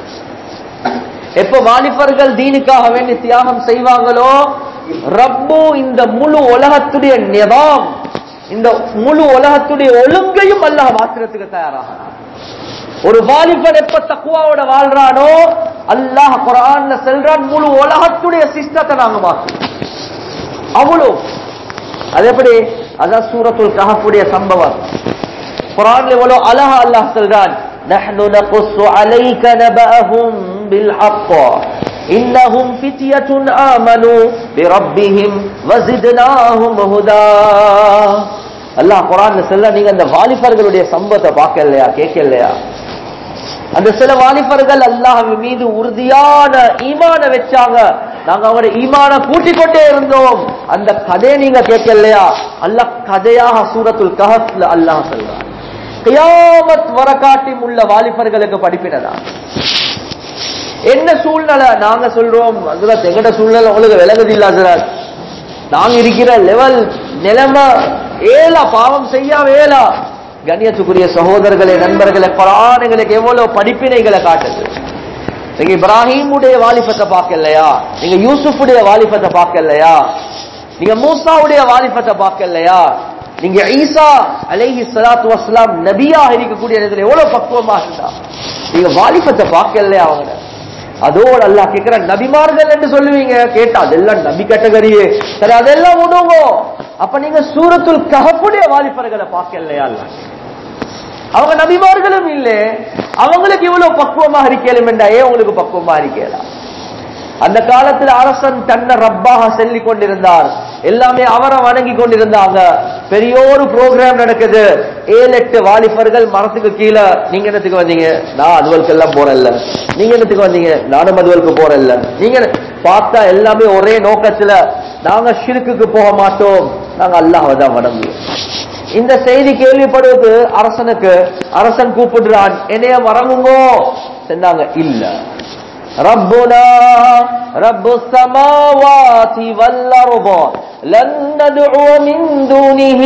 எப்ப வாலிபர்கள் தீனுக்காக வேண்டி தியாகம் செய்வாங்களோ ரப்பு இந்த முழு உலகத்துடைய நிதாம் இந்த முழு உலகத்துடைய ஒழுங்கையும் அல்லாஹ் மாத்திரத்துக்கு தயாராகிறான் ஒரு வாலிபன் எப்ப தக்குவாவோட வாழ்றானோ அல்லாஹ் குரான்ல செல்றான் முழு உலகத்துடைய சிஸ்டத்தை நாங்க மாற்றோம் அவ்வளோ அது எப்படி அதான் சூரத்துல் கஹஃபுடைய சம்பவம் குரான்ல எவ்வளவு அழகா அல்லாஹ் சொல்றான் نحن نقص عليك نبأهم بالحق إنهم فتية آمنوا بربهم وزدناهم هدى அல்லாஹ் குரான்ல சொல்ல நீங்க அந்த வாலிபர்களுடைய சம்பவத்தை பார்க்கலையா கேட்கலையா அந்த சில வாலிபர்கள் அல்லாஹ் மீது உறுதியான ஈமான வச்சாங்க நாங்க அவருடைய ஈமான கூட்டிக் கொண்டே இருந்தோம் அந்த கதையை நீங்க கேட்கலையா அல்லாஹ் கதையாக சூரத்துல் கஹப்ல அல்லாஹ் சொல்றான் கியாமத் வரக்காட்டி உள்ள வாலிபர்களுக்கு படிப்பினதா என்ன சூழ்நிலை நாங்க சொல்றோம் அதுதான் எங்கட சூழ்நிலை உங்களுக்கு விலகுது இல்ல அதுதான் நாங்க இருக்கிற லெவல் நிலைமை ஏலா பாவம் செய்ய வேலா கண்ணியத்துக்குரிய சகோதரர்களே நண்பர்களே பராணுகளுக்கு எவ்வளவு படிப்பினைகளை காட்டுது நீங்க இப்ராஹிமுடைய வாலிபத்தை பார்க்கலையா நீங்க யூசுஃபுடைய வாலிபத்தை பார்க்கலையா நீங்க மூசாவுடைய வாலிபத்தை பார்க்கலையா நீங்க ஈசா அலைஹி ஸலாத்து வஸ்ஸலாம் நபியாக இருக்கக்கூடிய நேரத்தில் எவ்வளவு பக்குவமா இருந்தா நீங்க வாலிபத்தை பார்க்கலையா அவங்க அதோடு அல்லாஹ் கேட்கிற நபிமார்கள் என்று சொல்லுவீங்க கேட்டா அதெல்லாம் நபி கேட்டகரியே சரி அதெல்லாம் விடுங்க அப்ப நீங்க சூரத்துல் கஹப்புடைய வாலிபர்களை பார்க்கலையா அல்லாஹ் அவங்க நபிமார்களும் இல்லை அவங்களுக்கு இவ்வளவு பக்குவமாக இருக்கலும் என்றா ஏன் உங்களுக்கு பக்குவமா இருக்கலாம் அந்த காலத்தில் அரசன் தன்னை ரப்பாக செல்லிக் கொண்டிருந்தார் எல்லாமே அவரை வணங்கி கொண்டிருந்தாங்க பெரிய ஒரு ப்ரோக்ராம் நடக்குது ஏழு எட்டு வாலிபர்கள் மரத்துக்கு கீழே நீங்க என்னத்துக்கு வந்தீங்க நான் அதுவலுக்கு எல்லாம் போறேன்ல நீங்க என்னத்துக்கு வந்தீங்க நானும் அதுவலுக்கு போறேன்ல நீங்க என்ன- பார்த்தா எல்லாமே ஒரே நோக்கத்துல நாங்க ஷிருக்குக்கு போக மாட்டோம் நாங்க அல்லாஹ்வை தான் வணங்குவோம் இந்த செய்தி கேள்விப்படுவது அரசனுக்கு அரசன் கூப்பிடுறான் என்னைய வரங்குங்கோ சொன்னாங்க இல்ல ربنا رب السماوات والأرض لن ندعو من دونه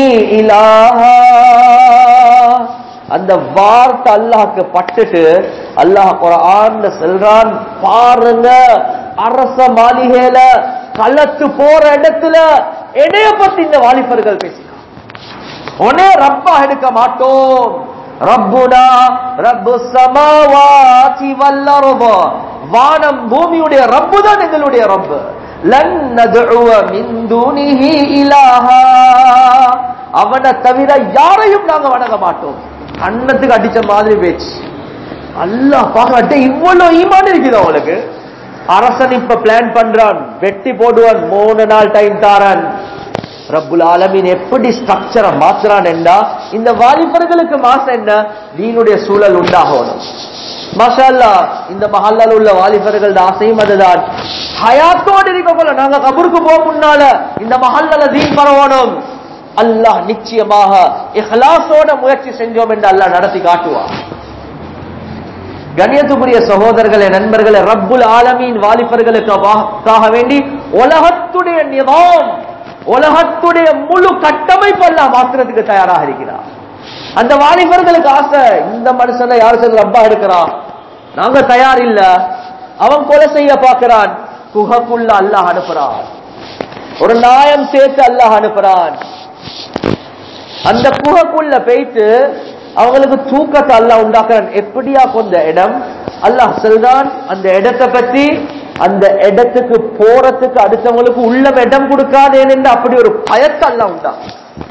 إلها அந்த வார்த்தை அல்லாஹ்க்கு பட்டுட்டு அல்லாஹ் குர்ஆன்ல சொல்றான் பாருங்க அரச மாளிகையில கலத்து போற இடத்துல என்னைய பத்தி இந்த வாலிபர்கள் பேசினான் உடனே ரப்பா எடுக்க மாட்டோம் ரப்புனா ரப்பு சமாவாதி வல்லருப வானம் பூமியுடைய ரப்பு தான் எங்களுடைய ரப்பு லன் நதுவ மின் தூனிஹி இலாஹா அவனை தவிர யாரையும் நாங்க வணங்க மாட்டோம் அன்னத்துக்கு அடிச்ச மாதிரி பேச்சு அல்லாஹ் பாக்கட்ட இவ்வளவு ஈமான் இருக்குது அவங்களுக்கு அரசன் இப்ப பிளான் பண்றான் வெட்டி போடுவான் மூணு நாள் டைம் தாரான் ரப்புல் ஆலமீன் எப்படி ஸ்ட்ரக்சரை மாத்துறான் என்றா இந்த வாலிபர்களுக்கு மாசம் என்ன தீனுடைய சூழல் உண்டாகணும் மஷால்லா இந்த மஹல்லால உள்ள வாலிபர்கள் ஆசையும் அதுதான் ஹயாத்தோடு இருக்கக்குள்ள நாங்க கபருக்கு போக முன்னால இந்த மஹல்லால தீன் பரவணும் அல்லாஹ் நிச்சயமாக இஹ்லாஸோட முயற்சி செஞ்சோம் என்று அல்லாஹ் நடத்தி காட்டுவார் கண்ணியத்துக்குரிய சகோதரர்களே நண்பர்களே ரப்புல் ஆலமீன் வாலிபர்களுக்காக வேண்டி உலகத்துடைய நிதாம் உலகத்துடைய முழு கட்டமைப்பு எல்லாம் மாத்துறதுக்கு தயாராக இருக்கிறார் அந்த வாலிபர்களுக்கு ஆசை இந்த மனுஷனை யார் சேர்ந்து ரப்பா எடுக்கிறான் நாங்க தயார் இல்ல அவன் கொலை செய்ய பார்க்கிறான் குகைக்குள்ள அல்லாஹ் அனுப்புறான் ஒரு நாயம் சேர்த்து அல்லாஹ் அனுப்புறான் அந்த குகைக்குள்ள போயிட்டு அவங்களுக்கு தூக்கத்தை அல்லாஹ் உண்டாக்குறான் எப்படியா கொண்ட இடம் அல்லாஹ் சொல்றான் அந்த இடத்தை பத்தி அந்த இடத்துக்கு போறதுக்கு அடுத்தவங்களுக்கு உள்ள இடம் கொடுக்காதேன் என்று அப்படி ஒரு பயத்தை அல்லாஹ் உண்டாக்கு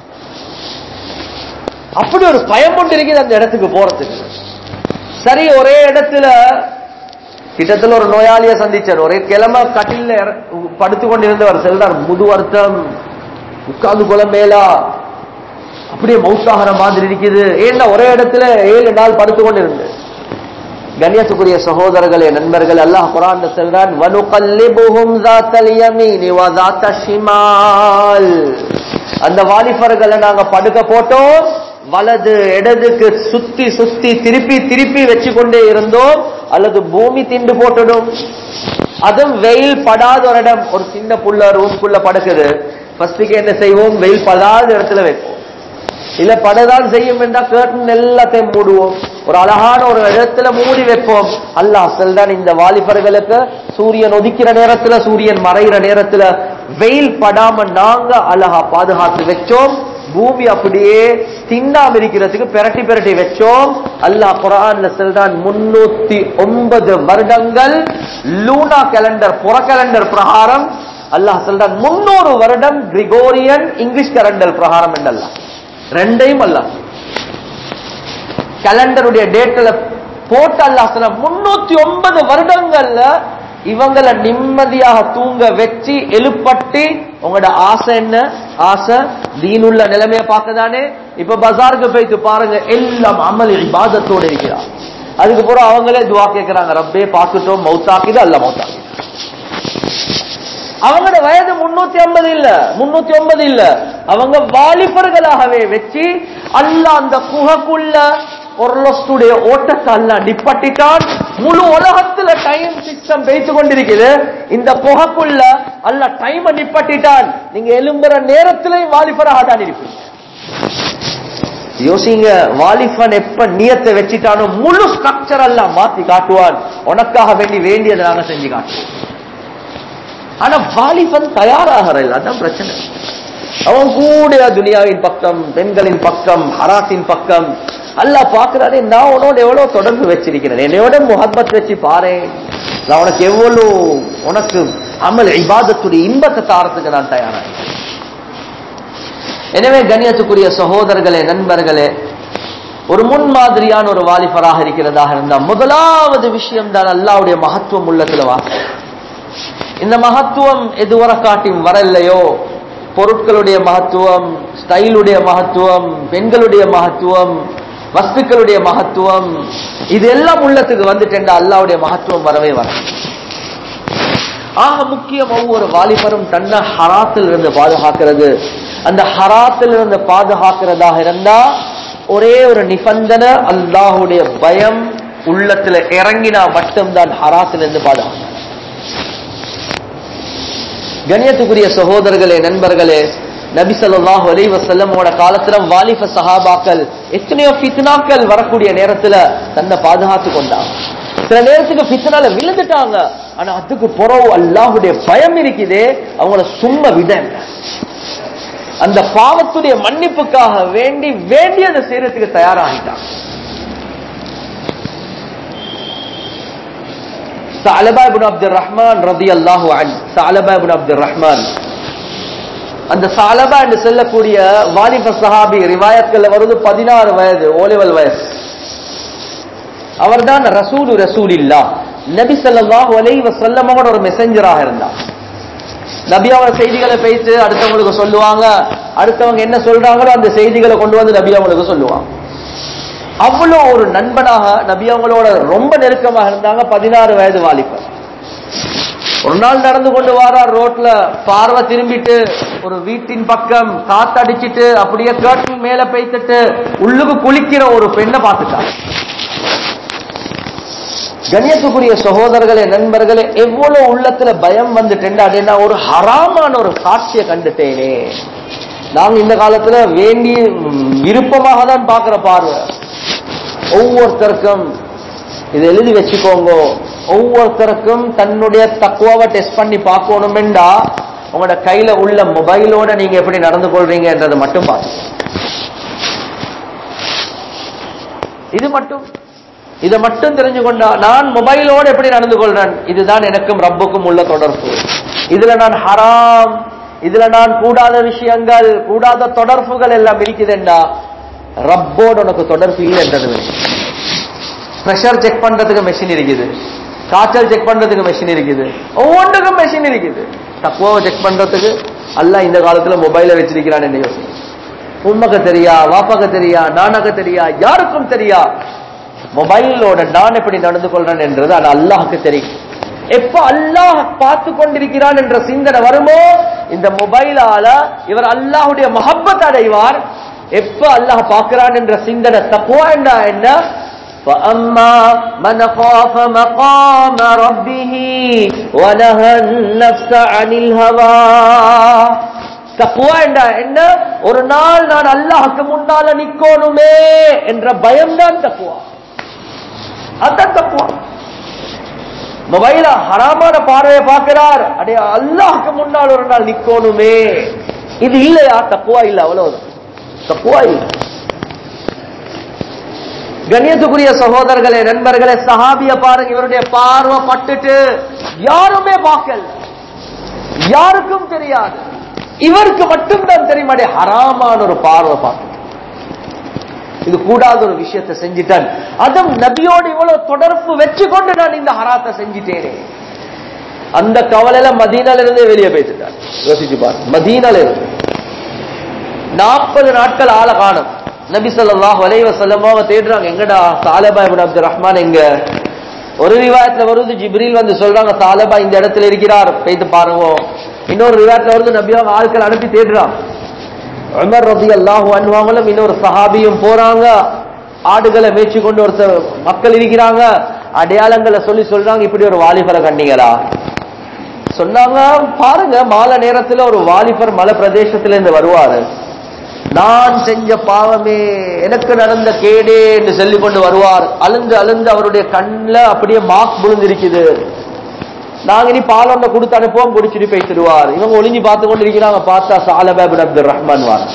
அப்படி ஒரு பயம் கொண்டு இருக்குது அந்த இடத்துக்கு போறதுக்கு சரி ஒரே இடத்துல கிட்டத்தில் ஒரு நோயாளியை சந்திச்சார் ஒரே கிழமை கட்டில படுத்து கொண்டிருந்தவர் செல்றார் முது வருத்தம் உட்கார்ந்து குழம்பேலா அப்படியே மவுத்தாகிற மாதிரி இருக்குது ஏன்னா ஒரே இடத்துல ஏழு நாள் படுத்து கொண்டிருந்து கண்ணியத்துக்குரிய சகோதரர்களே நண்பர்கள் அல்லாஹ் குரான் செல்றான் வனுகல்லிபுஹும் ذاتல் யமீனி வ ذات ஷிமால் அந்த வாலிபர்களை நாங்க படுக்க போட்டோம் வலது இடதுக்கு சுத்தி சுத்தி திருப்பி திருப்பி வச்சு கொண்டே இருந்தோம் அல்லது பூமி திண்டு போட்டுடும் அதுவும் வெயில் படாத ஒரு இடம் ஒரு சின்ன புள்ள ரூம்குள்ள படுக்குது ஃபர்ஸ்டுக்கு என்ன செய்வோம் வெயில் படாத இடத்துல வைப்போம் இல்ல படதான் செய்யும் என்றா கேர்டன் எல்லாத்தையும் மூடுவோம் ஒரு அழகான ஒரு இடத்துல மூடி வைப்போம் அல்லாஹ் சொல்றான் இந்த வாலிபர்களுக்கு சூரியன் ஒதிக்கிற நேரத்துல சூரியன் மறைகிற நேரத்துல வெயில் படாம நாங்க அழகா பாதுகாத்து வச்சோம் பூமி அப்படியே தின்னாம இருக்கிறதுக்கு பிரட்டி பிரட்டி வச்சோம் அல்லாஹ் குரான்ல சொல்றான் முன்னூத்தி ஒன்பது வருடங்கள் லூனா கேலண்டர் புற கேலண்டர் பிரகாரம் அல்லாஹ் சொல்றான் முன்னூறு வருடம் கிரிகோரியன் இங்கிலீஷ் கேலண்டர் பிரகாரம் என்றல்லாம் ரெண்டையும் அல்ல கேலண்டருடைய டேட்ல போட்டு அல்லாஹ் சொன்ன முன்னூத்தி ஒன்பது வருடங்கள்ல இவங்களை நிம்மதியாக தூங்க வச்சு எழுப்பட்டி உங்களோட ஆசை என்ன ஆசை தீனுள்ள நிலைமையை பார்க்கதானே இப்ப பஜாருக்கு போயிட்டு பாருங்க எல்லாம் அமல் இபாதத்தோடு இருக்கிறார் அதுக்கு பிறகு அவங்களே துவா கேட்கிறாங்க ரப்பே பார்த்துட்டோம் மௌத்தாக்கிது அல்ல மௌத்தாக்கி அவங்களோட வயது முன்னூத்தி ஐம்பது இல்ல முன்னூத்தி ஒன்பது இல்ல அவங்க வாலிபர்களாகவே வச்சு அல்ல அந்த குகைக்குள்ள பொருளஸ்டுடைய ஓட்டத்தை அல்ல நிப்பட்டிட்டான் முழு உலகத்துல டைம் சிஸ்டம் பேசி கொண்டிருக்குது இந்த குகைக்குள்ள அல்ல டைம் நிப்பட்டிட்டான் நீங்க எலும்புற நேரத்திலையும் வாலிபராக தான் இருப்பீங்க யோசிங்க வாலிபன் எப்ப நியத்தை வச்சிட்டானோ முழு ஸ்ட்ரக்சர் எல்லாம் மாத்தி காட்டுவான் உனக்காக வேண்டி வேண்டியதை நாங்க செஞ்சு காட்டுவோம் ஆனா வாலிபன் தயாராகிற இல்ல அதான் பிரச்சனை அவன் கூட துனியாவின் பக்கம் பெண்களின் பக்கம் ஹராத்தின் பக்கம் அல்லாஹ் பாக்குறானே நான் உன்னோட எவ்வளவு தொடர்பு வச்சிருக்கிறேன் என்னையோட முகப்பத் வச்சு பாரு நான் உனக்கு எவ்வளவு உனக்கு அமல் இபாதத்துடைய இன்பத்தை தாரத்துக்கு நான் தயாராக எனவே கண்ணியத்துக்குரிய சகோதரர்களே நண்பர்களே ஒரு முன்மாதிரியான ஒரு வாலிபராக இருக்கிறதாக இருந்தா முதலாவது விஷயம் தான் அல்லாவுடைய மகத்துவம் உள்ளத்துல வா இந்த மகத்துவம் எதுவரை காட்டியும் வரலையோ பொருட்களுடைய மகத்துவம் ஸ்டைலுடைய மகத்துவம் பெண்களுடைய மகத்துவம் வஸ்துக்களுடைய மகத்துவம் இது எல்லாம் உள்ளத்துக்கு வந்துட்டேன் அல்லாவுடைய மகத்துவம் வரவே வர ஆக முக்கியம் ஒவ்வொரு வாலிபரும் தன்னை ஹராத்தில் இருந்து பாதுகாக்கிறது அந்த ஹராத்தில் இருந்து பாதுகாக்கிறதாக இருந்தா ஒரே ஒரு நிபந்தனை அல்லாஹுடைய பயம் உள்ளத்துல இறங்கினா மட்டும்தான் ஹராத்திலிருந்து பாதுகாக்கும் கணியத்துக்குரிய சகோதரர்களே நண்பர்களே நபி ஸல்லல்லாஹு அலைஹி வஸல்லமோட காலத்துல வாலிப சஹாபாக்கள் எத்தனையோ ஃபித்னாக்கள் வரக்கூடிய நேரத்துல தன்னை பாதுகாத்து கொண்டாங்க சில நேரத்துக்கு ஃபித்னால விழுந்துட்டாங்க ஆனா அதுக்கு புறவு அல்லாஹ்வுடைய பயம் இருக்குதே அவங்கள சும்மா விட அந்த பாவத்துடைய மன்னிப்புக்காக வேண்டி வேண்டியதை செய்யறதுக்கு தயாராகிட்டாங்க சாலபா இப்னு அப்துல் ரஹ்மான் ரலியல்லாஹு அன்ஹு சாலபா இப்னு அப்துல் ரஹ்மான் அந்த சாலபா என்று சொல்லக்கூடிய வாலிப சஹாபி ரிவாயத்கள்ல வருது பதினாறு வயது ஓலிவல் வயசு அவர்தான் ரசூலு ரசூலில்லா நபி ஸல்லல்லாஹு அலைஹி வஸல்லமோட ஒரு மெசஞ்சராக இருந்தார் நபி அவங்க செய்திகளை பேசி அடுத்தவங்களுக்கு சொல்லுவாங்க அடுத்தவங்க என்ன சொல்றாங்களோ அந்த செய்திகளை கொண்டு வந்து நபி அவங்களுக்கு சொல்லுவாங்க அவ்வளோ ஒரு நண்பனாக நபி அவங்களோட ரொம்ப நெருக்கமாக இருந்தாங்க பதினாறு வயது வாலிபர் ஒரு நாள் நடந்து கொண்டு வாரார் ரோட்ல பார்வை திரும்பிட்டு ஒரு வீட்டின் பக்கம் காத்தடிச்சிட்டு அப்படியே கேட்டில் மேல பெய்த்துட்டு உள்ளுக்கு குளிக்கிற ஒரு பெண்ணை பார்த்துட்டார் கண்ணியத்துக்குரிய சகோதரர்களே நண்பர்களே எவ்வளவு உள்ளத்துல பயம் வந்துட்டேன் அப்படின்னா ஒரு ஹராமான ஒரு காட்சியை கண்டுட்டேனே நாங்க இந்த காலத்துல வேண்டி விருப்பமாக தான் பாக்குற பார்வை ஒவ்வொருத்தருக்கும் இதை எழுதி வச்சுக்கோங்க ஒவ்வொருத்தருக்கும் தன்னுடைய தக்குவாவை டெஸ்ட் பண்ணி பார்க்கணுமெண்டா உங்களோட கையில உள்ள மொபைலோட நீங்க எப்படி நடந்து கொள்றீங்கன்றது மட்டும் பாருங்க இது மட்டும் இதை மட்டும் தெரிஞ்சு கொண்டா நான் மொபைலோடு எப்படி நடந்து கொள்றேன் இதுதான் எனக்கும் ரப்புக்கும் உள்ள தொடர்பு இதுல நான் ஹராம் இதுல நான் கூடாத விஷயங்கள் கூடாத தொடர்புகள் எல்லாம் இருக்குதுண்டா ரப்போடு உனக்கு தொடர்பு இல்லைன்றது ப்ரெஷர் செக் பண்றதுக்கு மெஷின் இருக்குது காய்ச்சல் செக் பண்றதுக்கு மெஷின் இருக்குது ஒவ்வொன்றுக்கும் மெஷின் இருக்குது தக்குவாவை செக் பண்றதுக்கு அல்ல இந்த காலத்துல மொபைல வச்சிருக்கிறான் என்ன யோசனை உண்மைக்கு தெரியா வாப்பாக்கு தெரியா நானாக்கு தெரியா யாருக்கும் தெரியா மொபைலோட நான் எப்படி நடந்து கொள்றேன் என்றது அது அல்லாஹுக்கு தெரியும் எப்ப அல்லாஹ் பார்த்து கொண்டிருக்கிறான் என்ற சிந்தனை வருமோ இந்த மொபைலால இவர் அல்லாஹுடைய மஹப்பத் அடைவார் எப்ப அல்லாஹ் பார்க்கிறான் என்ற சிந்தனை தக்குவா என்றா என்ன فأما من خاف مقام ربه ونهى النفس عن الهوى தக்குவா என்றா என்ன ஒரு நாள் நான் அல்லாஹுக்கு முன்னால நிக்கணுமே என்ற பயம்தான் தக்குவா அதான் தக்குவா மொபைல ஹராமான பார்வையை பார்க்கிறார் அடைய அல்லாஹுக்கு முன்னால் ஒரு நாள் நிக்கணுமே இது இல்லையா தக்குவா இல்ல அவ்வளவுதான் தக்குவா இல்லை கண்ணியத்துக்குரிய சகோதரர்களே நண்பர்களே சஹாபிய பாருங்க இவருடைய பார்வை பட்டுட்டு யாருமே பார்க்கல யாருக்கும் தெரியாது இவருக்கு மட்டும்தான் தெரியும் அடே ஹராமான ஒரு பார்வை பார்க்க இது கூடாத ஒரு விஷயத்தை செஞ்சிட்டான் அதுவும் நபியோடு இவ்வளவு தொடர்பு வச்சு கொண்டு நான் இந்த ஹராத்தை செஞ்சிட்டேனே அந்த கவலையில மதீனால இருந்தே வெளியே போயிட்டுட்டான் யோசிச்சு பாரு மதீனால இருந்து நாற்பது நாட்கள் ஆள காணும் நபி சொல்லாஹ் வலைவ செல்லமாக தேடுறாங்க எங்கடா சாலபா இபின் அப்துல் ரஹ்மான் எங்க ஒரு ரிவாயத்துல வருது ஜிப்ரீல் வந்து சொல்றாங்க சாலபா இந்த இடத்துல இருக்கிறார் போயிட்டு பாருங்க இன்னொரு ரிவாயத்துல வருது நபியாக ஆட்கள் அனுப்பி தேடுறான் உமர் ரபி அல்லாஹு அன்வாங்களும் இன்னொரு சஹாபியும் போறாங்க ஆடுகளை மேய்ச்சி கொண்டு ஒரு மக்கள் இருக்கிறாங்க அடையாளங்களை சொல்லி சொல்றாங்க இப்படி ஒரு வாலிபரை கண்டீங்களா சொன்னாங்க பாருங்க மாலை நேரத்துல ஒரு வாலிபர் மலை பிரதேசத்துல இருந்து வருவாரு நான் செஞ்ச பாவமே எனக்கு நடந்த கேடே என்று சொல்லிக் கொண்டு வருவார் அழுந்து அழுந்து அவருடைய கண்ணில் அப்படியே மார்க் விழுந்திருக்குது நாங்க இனி பாலொண்ட கொடுத்து அனுப்புவோம் குடிச்சிட்டு பேசிடுவார் இவங்க ஒளிஞ்சு பார்த்து கொண்டு இருக்கிறாங்க பார்த்தா சாலபாபின் அப்துல் ரஹ்மான் வார்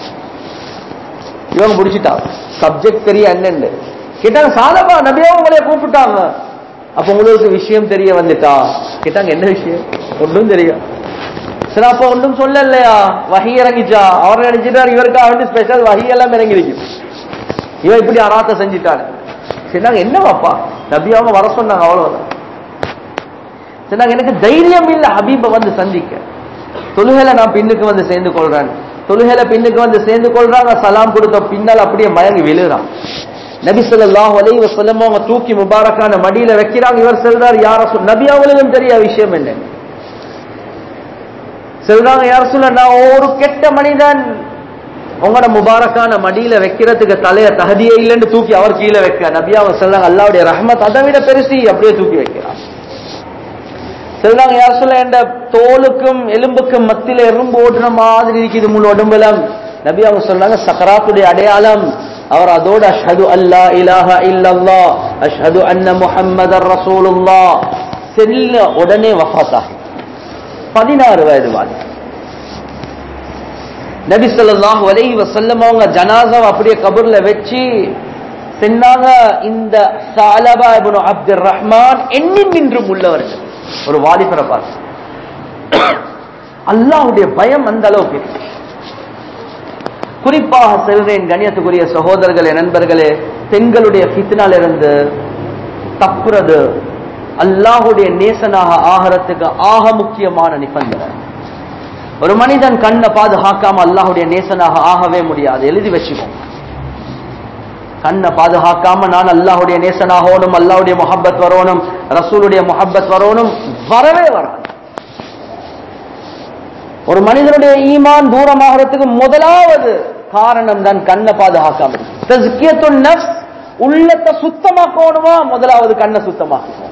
இவங்க முடிச்சுட்டாங்க சப்ஜெக்ட் தெரிய என்னன்னு கேட்டாங்க சாலபா நபியா உங்களைய கூப்பிட்டாங்க அப்ப உங்களுக்கு விஷயம் தெரிய வந்துட்டா கேட்டாங்க என்ன விஷயம் ஒன்றும் தெரியும் சரி அப்ப ஒன்றும் சொல்லலையா வகி இறங்கிச்சா அவர் நினைச்சிட்டார் இவருக்காக வேண்டி ஸ்பெஷல் வகி எல்லாம் இறங்கிருக்கு இவன் இப்படி அராத்த செஞ்சிட்டாரு சொன்னாங்க என்னவாப்பா நபி அவங்க வர சொன்னாங்க அவ்வளவுதான் சொன்னாங்க எனக்கு தைரியம் இல்ல ஹபீப வந்து சந்திக்க தொழுகையில நான் பின்னுக்கு வந்து சேர்ந்து கொள்றேன் தொழுகையில பின்னுக்கு வந்து சேர்ந்து கொள்றாங்க சலாம் கொடுத்த பின்னால் அப்படியே மயங்கி விழுறான் நபி சொல்லாஹ் அலைவ சொல்லம் அவங்க தூக்கி முபாரக்கான மடியில வைக்கிறாங்க இவர் சொல்றாரு யார சொல் நபி அவங்களுக்கும் தெரிய விஷயம் என்ன சொல்றாங்க யார் சொல்ல நான் ஒரு கெட்ட மனிதன் உங்களோட முபாரக்கான மடியில வைக்கிறதுக்கு தலைய தகுதியே இல்லைன்னு தூக்கி அவர் கீழே வைக்க நபி அவங்க சொல்றாங்க அல்லாவுடைய ரஹமத் அதை விட பெருசி அப்படியே தூக்கி வைக்கிறான் சொல்றாங்க யார் சொல்ல என்ற தோலுக்கும் எலும்புக்கும் மத்தியில எறும்பு ஓட்டுற மாதிரி இருக்குது முழு உடம்புலம் நபி அவங்க சொல்றாங்க சக்கராத்துடைய அடையாளம் அவர் அதோட அஷ்ஹது அல்லா இலாஹ இல்லல்லா அஷ்ஹது அன்ன முஹம்மதர் ரசூலுல்லா செல்ல உடனே வஃபாத்தாகி பதினாறு வயது வாலி நபி ஸல்லல்லாஹு அலைஹி வஸல்லம் அவங்க ஜனாசாவை அப்படியே கபர்ல வச்சு சொன்னாங்க இந்த சாலபா இப்னு அப்துர் ரஹ்மான் எண்ணின் நின்றும் உள்ளவர்கள் ஒரு வாலிபரை பார்த்து அல்லாஹ்வுடைய பயம் அந்த அளவுக்கு இருக்கு. குறிப்பாக செல்வேன் கண்ணியத்துக்குரிய சகோதரர்களே நண்பர்களே பெண்களுடைய ஃபித்னால இருந்து தப்புறது அல்லாஹுடைய நேசனாக ஆகிறதுக்கு ஆக முக்கியமான நிபந்தனை ஒரு மனிதன் கண்ணை பாதுகாக்காம அல்லாஹுடைய நேசனாக ஆகவே முடியாது எழுதி வச்சுக்கோங்க கண்ணை பாதுகாக்காம நான் அல்லாஹ்வுடைய நேசனாகணும் அல்லாஹ்வுடைய முஹப்பத் வரணும் ரசூலுடைய முஹப்பத் வரணும் வரவே வராது ஒரு மனிதனுடைய ஈமான் தூரமாகிறதுக்கு முதலாவது காரணம் தான் கண்ணை பாதுகாக்காம தஸ்கியத்துன் நஃப்ஸ் உள்ளத்தை சுத்தமாக்கணுமா முதலாவது கண்ணை சுத்தமாக்கணும்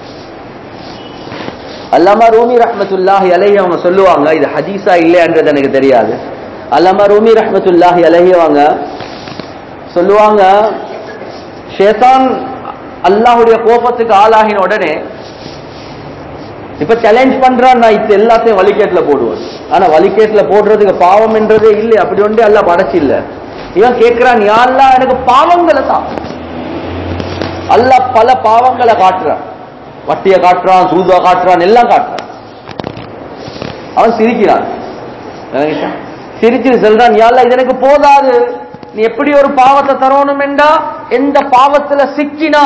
அல்லாமா ரூமி ரஹ்மத்துல்லாஹி அலைஹி அவங்க சொல்லுவாங்க இது ஹதீஸா இல்லையான்றது எனக்கு தெரியாது அல்லாமா ரூமி ரஹ்மத்துல்லாஹி அலைஹி அவங்க சொல்லுவாங்க ஷேதான் அல்லாஹ்வுடைய கோபத்துக்கு ஆளாகின உடனே இப்ப சேலஞ்ச் பண்றான் நான் இது எல்லாத்தையும் வலிக்கேட்ல போடுவேன் ஆனா வலிக்கேட்ல போடுறதுக்கு பாவம் என்றதே இல்லை அப்படி ஒன்றே அல்ல படைச்சு இல்ல இவன் கேட்கிறான் யாரெல்லாம் எனக்கு பாவங்களை தான் அல்லாஹ் பல பாவங்களை காட்டுறான் வட்டியை காட்டுறான் சூதுவா காட்டுறான் எல்லாம் காட்டுறான் அவன் சிரிக்கிறான் விளங்கிட்டா? சிரிச்சு சொல்றான் யாழ்லா இது எனக்கு போதாது நீ எப்படி ஒரு பாவத்தை தரணும் என்றா எந்த பாவத்துல சிக்கினா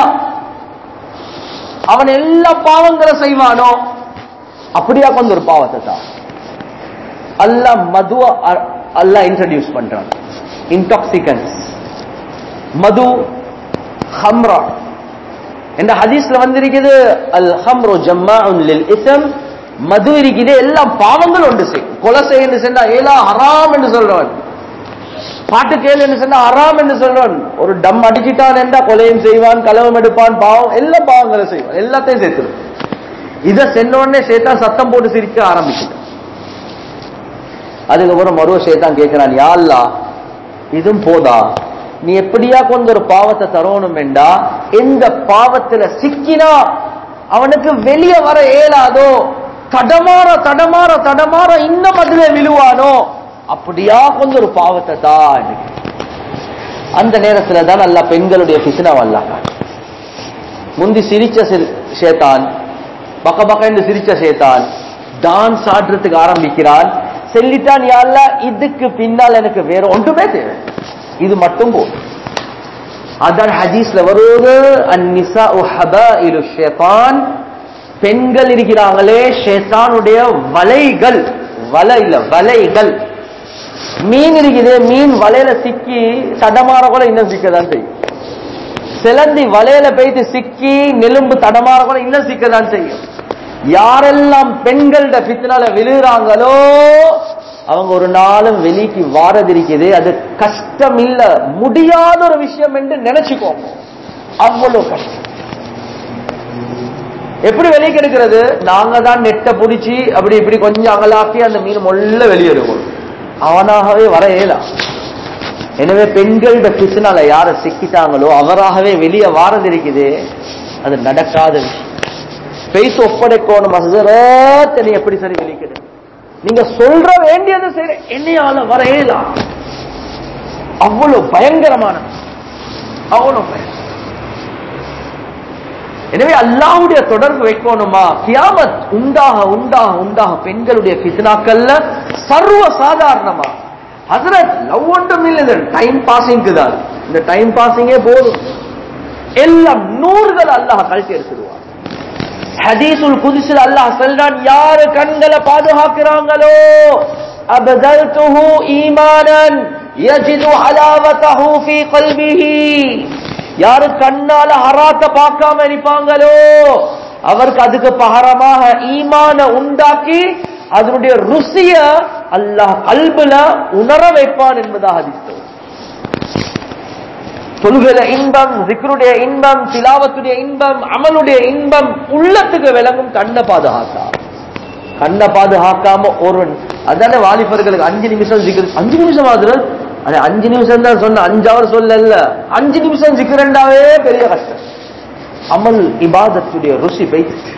அவன் எல்லா பாவங்களை செய்வானோ அப்படியா கொண்டு ஒரு பாவத்தை தான் அல்லாஹ் மதுவ அல்லாஹ் இன்ட்ரடியூஸ் பண்றான் இன்டாக்சிகன்ஸ் மது ஹம்ரா இந்த ஹதீஸ்ல வந்திருக்குது அல் ஹம்ரு ஜம்மாஉன் லில் இஸ்ம் மது இருக்குது எல்லாம் பாவங்கள் ஒன்று செய்யும் கொலை செய்ய சொன்னா ஏலா ஹராம் என்று சொல்றவன் பாட்டு கேளு என்று சொன்னா ஹராம் என்று சொல்றவன் ஒரு டம் அடிச்சிட்டான் என்றா கொலையும் செய்வான் களவும் எடுப்பான் பாவம் எல்லா பாவங்களை செய்வான் எல்லாத்தையும் சேர்த்துடும் இதை சென்னோடனே சேத்தான் சத்தம் போட்டு சிரிக்க ஆரம்பிச்சுட்டான் அதுக்கப்புறம் மறுவ சேத்தான் கேட்கிறான் யா அல்லாஹ் இதுவும் போதா நீ எப்படியா கொண்டு ஒரு பாவத்தை தரணும் என்றா எந்த பாவத்துல சிக்கினா அவனுக்கு வெளியே வர இயலாதோ தடமாற தடமாற தடமாற இன்னும் அதுல விழுவானோ அப்படியா கொண்டு ஒரு பாவத்தை தான் அந்த நேரத்துல தான் அல்ல பெண்களுடைய பிசினா அல்ல முந்தி சிரிச்ச சி- சேத்தான் பக்க பக்க என்று சிரிச்ச சேத்தான் டான்ஸ் ஆடுறதுக்கு ஆரம்பிக்கிறான் செல்லிட்டான் யாழ்ல இதுக்கு பின்னால் எனக்கு வேற ஒன்றுமே தேவை இது மட்டும் போதும் அதான் ஹதீஸ்ல வருவது அந்நிசா ஹபாயிலு ஷேதான் பெண்கள் இருக்கிறாங்களே ஷேத்தானுடைய வலைகள் வலை இல்ல வலைகள் மீன் இருக்குது மீன் வலையில சிக்கி தடமாற கூட இன்னும் சிக்கதான் செய்யும் சிலந்தி வலையில போயிட்டு சிக்கி நெலும்பு தடமாற கூட இன்னும் சிக்கதான் செய்யும் யாரெல்லாம் பெண்கள்ட பித்தனால விழுகிறாங்களோ அவங்க ஒரு நாளும் வெளிக்கு வாரது இருக்குது அது கஷ்டம் இல்ல முடியாத ஒரு விஷயம் என்று நினைச்சுக்கோங்க அவ்வளவு கஷ்டம் எப்படி வெளியே எடுக்கிறது நாங்க தான் நெட்டை பிடிச்சி அப்படி இப்படி கொஞ்சம் அகலாக்கி அந்த மீன் மொல்ல வெளியெடுக்கணும் அவனாகவே வர இயலாம் எனவே பெண்களோட பிசுனால யார சிக்கிட்டாங்களோ அவராகவே வெளியே வாரது இருக்குது அது நடக்காத விஷயம் பேசி ஒப்படைக்கணும் மசரத்தை நீ எப்படி சரி வெளிக்கிடு நீங்க சொல்ற வேண்டியது சரி என்னையால வர இயலாம் அவ்வளவு பயங்கரமான அவ்வளவு பயங்கரம் எனவே அல்லாஹ்வுடைய தொடர்பு வைக்கணுமா கியாமத் உண்டாக உண்டாக உண்டாக பெண்களுடைய பித்னாக்கள்ல சர்வ சாதாரணமா ஹசரத் லவ் ஒன்றும் இல்லை இந்த டைம் பாசிங்க்கு தான் இந்த டைம் பாசிங்கே போதும் எல்லாம் நூறுகள் அல்லாஹ் கழட்டி எடுத்துருவார் ஹதீசுல் குதிசில் அல்லாஹ் சொல்றான் யாரு கண்களை பாதுகாக்கிறாங்களோ அபதல்துஹு ஈமானன் யஜிது ஹலாவதஹு ஃபீ கல்பிஹி யாரு கண்ணால ஹராத்த பார்க்காம இருப்பாங்களோ அவருக்கு அதுக்கு பகரமாக ஈமான உண்டாக்கி அதனுடைய ருசிய அல்லாஹ் கல்புல உணர வைப்பான் என்பதாக ஹதீஸ் தொழுகையில இன்பம் ஜிக்ருடைய இன்பம் திலாவத்துடைய இன்பம் அமலுடைய இன்பம் உள்ளத்துக்கு விளங்கும் கண்ணை பாதுகாத்தா கண்ணை பாதுகாக்காம ஒரு அதானே வாலிபர்களுக்கு அஞ்சு நிமிஷம் ஜிக்ரு அஞ்சு நிமிஷம் ஆகுது அது அஞ்சு நிமிஷம் தான் சொன்ன அஞ்சாவது சொல்லல அஞ்சு நிமிஷம் ஜிக்ரண்டாவே பெரிய கஷ்டம் அமல் இபாதத்துடைய ருசி போயிட்டு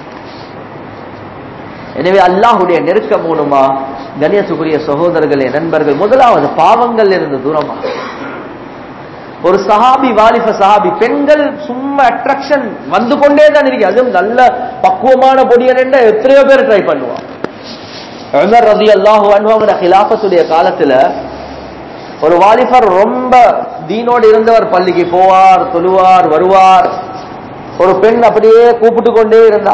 எனவே அல்லாஹுடைய நெருக்கம் மூலமா கணியத்துக்குரிய சகோதரர்களே நண்பர்கள் முதலாவது பாவங்கள் இருந்து தூரமா ஒரு சஹாபி வாலிப சஹாபி பெண்கள் சும்மா அட்ராக்ஷன் வந்து கொண்டே தான் இருக்கு அதுவும் நல்ல பக்குவமான பொடியன் என்ற எத்தனையோ பேர் ட்ரை பண்ணுவான் உமர் ரதி அல்லாஹு அன்வாங்கிற ஹிலாபத்துடைய காலத்துல ஒரு வாலிபர் ரொம்ப தீனோடு இருந்தவர் பள்ளிக்கு போவார் தொழுவார் வருவார் ஒரு பெண் அப்படியே கூப்பிட்டு கொண்டே இருந்தா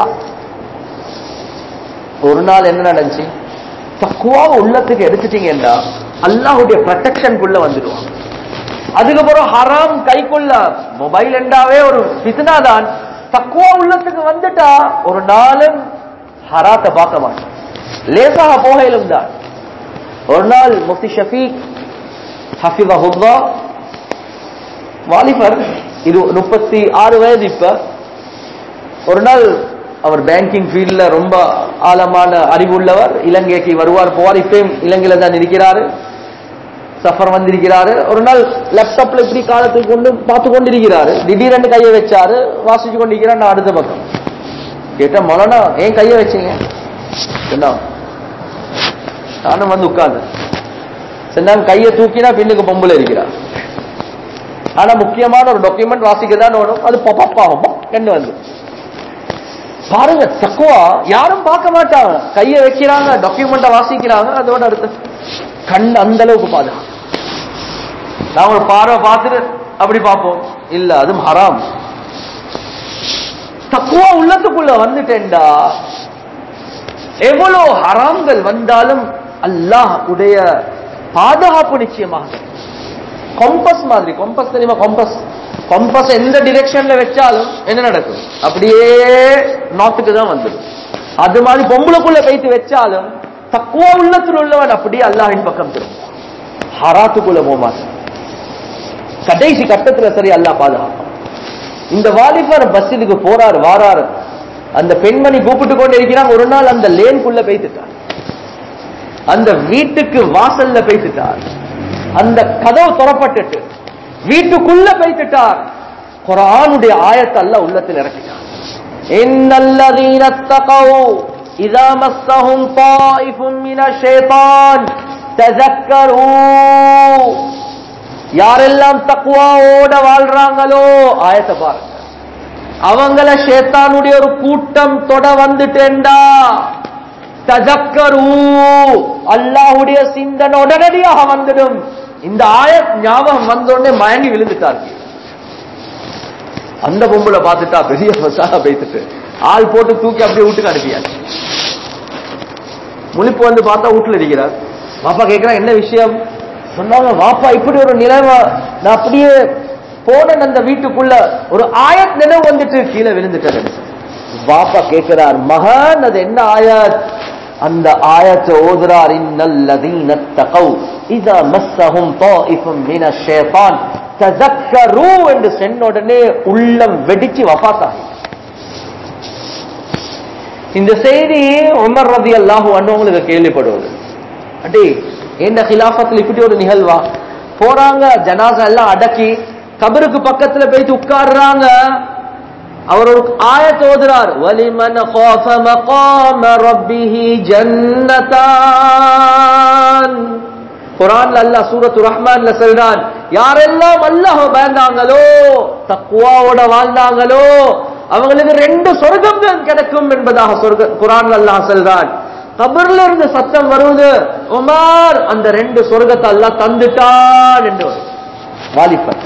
ஒரு நாள் என்ன நடந்துச்சு தக்குவா உள்ளத்துக்கு எடுத்துட்டீங்கன்னா அல்லாஹுடைய ப்ரொடெக்ஷனுக்குள்ள வந்துடுவாங்க அதுக்கப்புறம் ஹராம் கைக்குள்ள மொபைல் என்றாவே ஒரு பித்னா தான் தக்குவா உள்ளத்துக்கு வந்துட்டா ஒரு நாளும் ஹராத்தை பார்க்க மாட்டோம் லேசாக போகையிலும் தான் ஒரு நாள் முஃப்தி ஷஃபீக் ஹஃபிதஹுல்லா வாலிபர் இது முப்பத்தி ஆறு வயது இப்ப ஒரு நாள் அவர் பேங்கிங் ஃபீல்ட்ல ரொம்ப ஆழமான அறிவுள்ளவர் இலங்கைக்கு வருவார் போவார் இப்பயும் இலங்கையில தான் இருக்கிறாரு சஃபர் வந்திருக்கிறாரு ஒரு நாள் லேப்டாப்ல இப்படி காலத்துக்கு கொண்டு பார்த்து கொண்டிருக்கிறாரு திடீரென்று கையை வச்சாரு வாசிச்சு கொண்டிருக்கிறார் நான் அடுத்த பக்கம் கேட்ட மலனா ஏன் கையை வச்சீங்க என்ன நானும் வந்து உட்கார்ந்து சொன்னாங்க கையை தூக்கினா பின்னுக்கு பொம்புல இருக்கிறார் ஆனா முக்கியமான ஒரு டாக்குமெண்ட் வாசிக்க தான் வேணும் அது பப்பாகும் என்ன வந்து பாருங்க தக்குவா யாரும் பார்க்க மாட்டாங்க கையை வைக்கிறாங்க டாக்குமெண்ட வாசிக்கிறாங்க அதோட அடுத்து கண் அந்த அளவுக்கு பாதுகாப்பு நான் ஒரு பார்வை பார்த்துட்டு அப்படி பார்ப்போம் இல்ல அதுவும் ஹராம் தக்குவா உள்ளத்துக்குள்ள வந்துட்டேன்டா எவ்வளவு ஹராம்கள் வந்தாலும் அல்லாஹ் உடைய பாதுகாப்பு நிச்சயமாக கொம்பஸ் மாதிரி கொம்பஸ் தெரியுமா கொம்பஸ் கொம்பஸ் எந்த டிரெக்ஷன்ல வச்சாலும் என்ன நடக்கும் அப்படியே நார்த்துக்கு தான் வந்துடும் அது மாதிரி பொம்பளைக்குள்ள வைத்து வச்சாலும் தக்குவா உள்ளத்தில் உள்ளவன் அப்படியே அல்லாஹின் பக்கம் திரும்பும் ஹராத்துக்குள்ள போமாட்டான் கடைசி கட்டத்துல சரி அல்லாஹ் பாதுகாப்பான் இந்த வாலிபர் பஸ்ஸுக்கு போறாரு வாராரு அந்த பெண்மணி கூப்பிட்டு கொண்டு இருக்கிறாங்க ஒரு நாள் அந்த லேன்குள்ள பேசிட்டார் அந்த வீட்டுக்கு வாசல்ல பேசிட்டார் அந்த கதவு துறப்பட்டுட்டு வீட்டுக்குள்ள பேசிட்டார் குரானுடைய ஆயத்தை அல்ல உள்ளத்தில் இறக்கிட்டார் இன்னல்லதீன தகவு இதா மஸ்ஸஹும் தாயிஃபும் மின ஷைத்தான் தذكروا யாரெல்லாம் தக்குவாவோட வாழ்றாங்களோ ஆயத்தை பாருங்க அவங்கள ஷேத்தானுடைய ஒரு கூட்டம் தொட வந்துட்டேண்டா தஜக்கரு அல்லாஹுடைய சிந்தனை உடனடியாக வந்துடும் இந்த ஆயத் ஞாபகம் வந்தோடனே மயங்கி விழுந்துட்டார்கள் அந்த பொம்பளை பார்த்துட்டா பெரிய பசாக பேசிட்டு ஆள் போட்டு தூக்கி அப்படியே வீட்டுக்கு அனுப்பியாச்சு முழிப்பு வந்து பார்த்தா வீட்டுல இருக்கிறார் பாப்பா கேட்கிறா என்ன விஷயம் சொன்னாங்க வாப்பா இப்படி ஒரு நிலைமை நான் அப்படியே போனேன் அந்த வீட்டுக்குள்ள ஒரு ஆயத் நினைவு வந்துட்டு கீழே விழுந்துட்டேன் வாப்பா கேட்கிறார் மகன் அது என்ன ஆயத் அந்த ஆயத்தை ஓதுறார் இன்னல்லதீன தகவ் இதா மஸ்ஸஹும் தாயிஃபும் மின ஷைத்தான் தஸக்கரு என்று சொன்ன உடனே உள்ளம் வெடிச்சு வஃபாத்தாகி இந்த செய்தி உமர் ரதி அல்லாஹு அண்ணவங்களுக்கு கேள்விப்படுவது அடே என்ன ஹிலாஃபத்தில் இப்படி ஒரு நிகழ்வா போறாங்க ஜனாசா எல்லாம் அடக்கி கபருக்கு பக்கத்துல போயிட்டு உட்கார்றாங்க அவர் ஒரு ஆயத் ஓதுறார் வலிமன் خاف مقام ربه ஜன்னதான் குர்ஆன்ல அல்லாஹ் சூரத்து ரஹ்மான்ல சொல்றான் யாரெல்லாம் அல்லாஹ் பயந்தாங்களோ தக்வாவோட வாழ்ந்தாங்களோ அவங்களுக்கு ரெண்டு சொர்க்கம் தான் கிடைக்கும் என்பதாக சொர்க்க குர்ஆன்ல அல்லாஹ் சொல்றான் கபர்ல இருந்து சத்தம் வருவது உமார் அந்த ரெண்டு சொர்க்கத்தை அல்லாஹ் தந்துட்டான் என்று வரும். வாலிபர்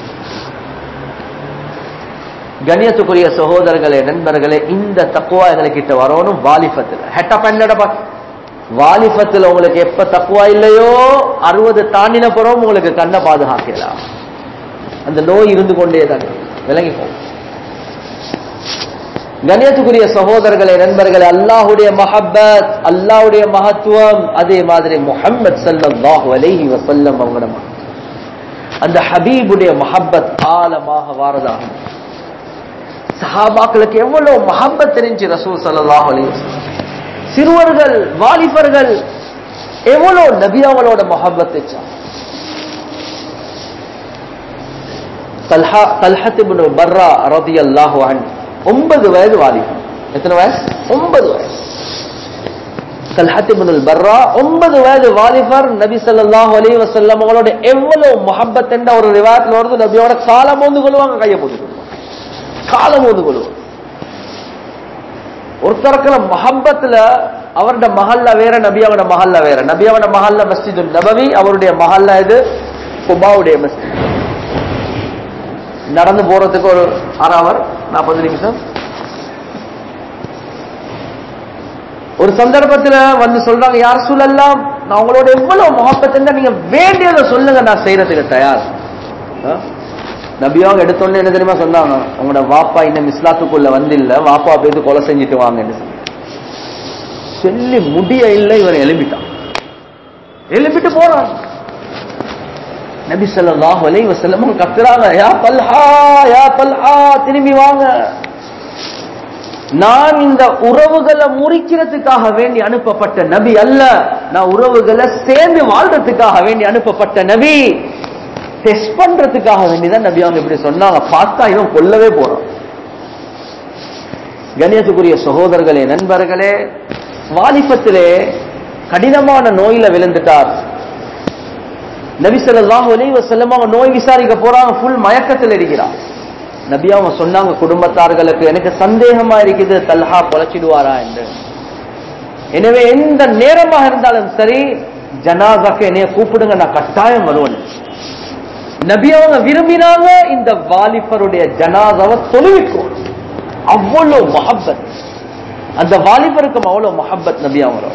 கண்ணியத்துக்குரிய சகோதரர்களே நண்பர்களே இந்த தக்குவா எங்ககிட்ட வரணும் வாலிபத்தில் ஹெட்ட பெண்ணட வாலிபத்தில் உங்களுக்கு எப்ப தக்குவா இல்லையோ அறுபது தாண்டின புறம் உங்களுக்கு கண்ணை பாதுகாக்கலாம் அந்த நோய் இருந்து கொண்டே தான் விளங்கிக்கோ கண்ணியத்துக்குரிய சகோதரர்களே நண்பர்களே அல்லாஹுடைய மஹப்பத் அல்லாஹுடைய மகத்துவம் அதே மாதிரி முஹம்மது ஸல்லல்லாஹு அலைஹி வஸல்லம் அவங்களோட மகத்துவம். அந்த ஹபீபுடைய மஹப்பத் ஆழமாக வாரதாகும் சஹாபாக்களுக்கு எவ்வளவு மஹப்பத் தெரிஞ்சு ரசூல் ஸல்லல்லாஹு அலைஹி வஸல்லம் சிறுவர்கள் வாலிபர்கள் எவ்வளவு நபி அவங்களோட மஹப்பத் வச்சா தல்ஹா தல்ஹத் இப்னு பர்ரா ரலியல்லாஹு அன்ஹு ஒன்பது வயது வாலிபன் எத்தனை வயசு ஒன்பது வயசு தல்ஹத் இப்னு பர்ரா ஒன்பது வயது வாலிபர் நபி ஸல்லல்லாஹு அலைஹி வஸல்லம் அவங்களோட எவ்வளவு முஹப்பத் என்ற ஒரு ரிவாயத்துல வருது நபியோட காலம் ஓந்து கொள்வாங்க கையை போட்டு கொள்வாங்க காலம் ஓந்து கொள்வாங்க ஒருத்தருக்குல மஹப்பத்துல அவருடைய மஹல்ல வேற நபியாவோட மஹல்ல வேற நபியாவோட மஹல்ல மஸ்ஜிது நபவி அவருடைய மஹல்ல இது குபாவுடைய மஸ்ஜித் நடந்து போறதுக்கு ஒரு அரை அவர் நாற்பது நிமிஷம் ஒரு சந்தர்ப்பத்துல வந்து சொல்றாங்க யார் சொல்லலாம் நான் உங்களோட எவ்வளவு முகப்பத் இருந்தா நீங்க வேண்டியதை சொல்லுங்க நான் செய்யறதுக்கு தயார் ஆ? நபியாவும் எடுத்தோன்னு என்ன தெரியுமா சொன்னாங்க உங்களோட வாப்பா இன்னும் இஸ்லாத்துக்குள்ள வந்தில்ல வாப்பா போயிட்டு கொலை செஞ்சுட்டு வாங்கன்னு சொல்லி. சொல்லி முடிய இல்லை இவன் எழும்பிட்டான் எழும்பிட்டு போறான் நபி ஸல்லல்லாஹு அலைஹி வஸல்லம் கத்துறாங்க யா பல்ஹா யா பல்ஹா திரும்பி வாங்க நான் இந்த உறவுகளை முறிக்கிறதுக்காக வேண்டி அனுப்பப்பட்ட நபி அல்ல நான் உறவுகளை சேர்ந்து வாழ்றதுக்காக வேண்டி அனுப்பப்பட்ட நபி டெஸ்ட் பண்றதுக்காக வேண்டிதான் நபி அவங்க இப்படி சொன்னாங்க பார்த்தா இவன் கொல்லவே போறான் கணியத்துக்குரிய சகோதரர்களே நண்பர்களே வாலிபத்திலே கடினமான நோயில விழுந்துட்டார் நபி ஸல்லல்லாஹு அலைஹி வஸல்லம் அவங்க நோய் விசாரிக்க போறாங்க ஃபுல் மயக்கத்தில் இருக்கிறார் நபி அவங்க சொன்னாங்க குடும்பத்தார்களுக்கு எனக்கு சந்தேகமா இருக்குது தல்ஹா பொழைச்சிடுவாரா என்று எனவே எந்த நேரமாக இருந்தாலும் சரி ஜனாசாக்கு என்னைய கூப்பிடுங்க நான் கட்டாயம் வருவேன் நபி அவங்க விரும்பினாங்க இந்த வாலிபருடைய ஜனாதாவை தொழுவிக்கும் அவ்வளவு மஹப்பத் அந்த வாலிபருக்கும் அவ்வளவு மஹப்பத் நபி அவங்களோட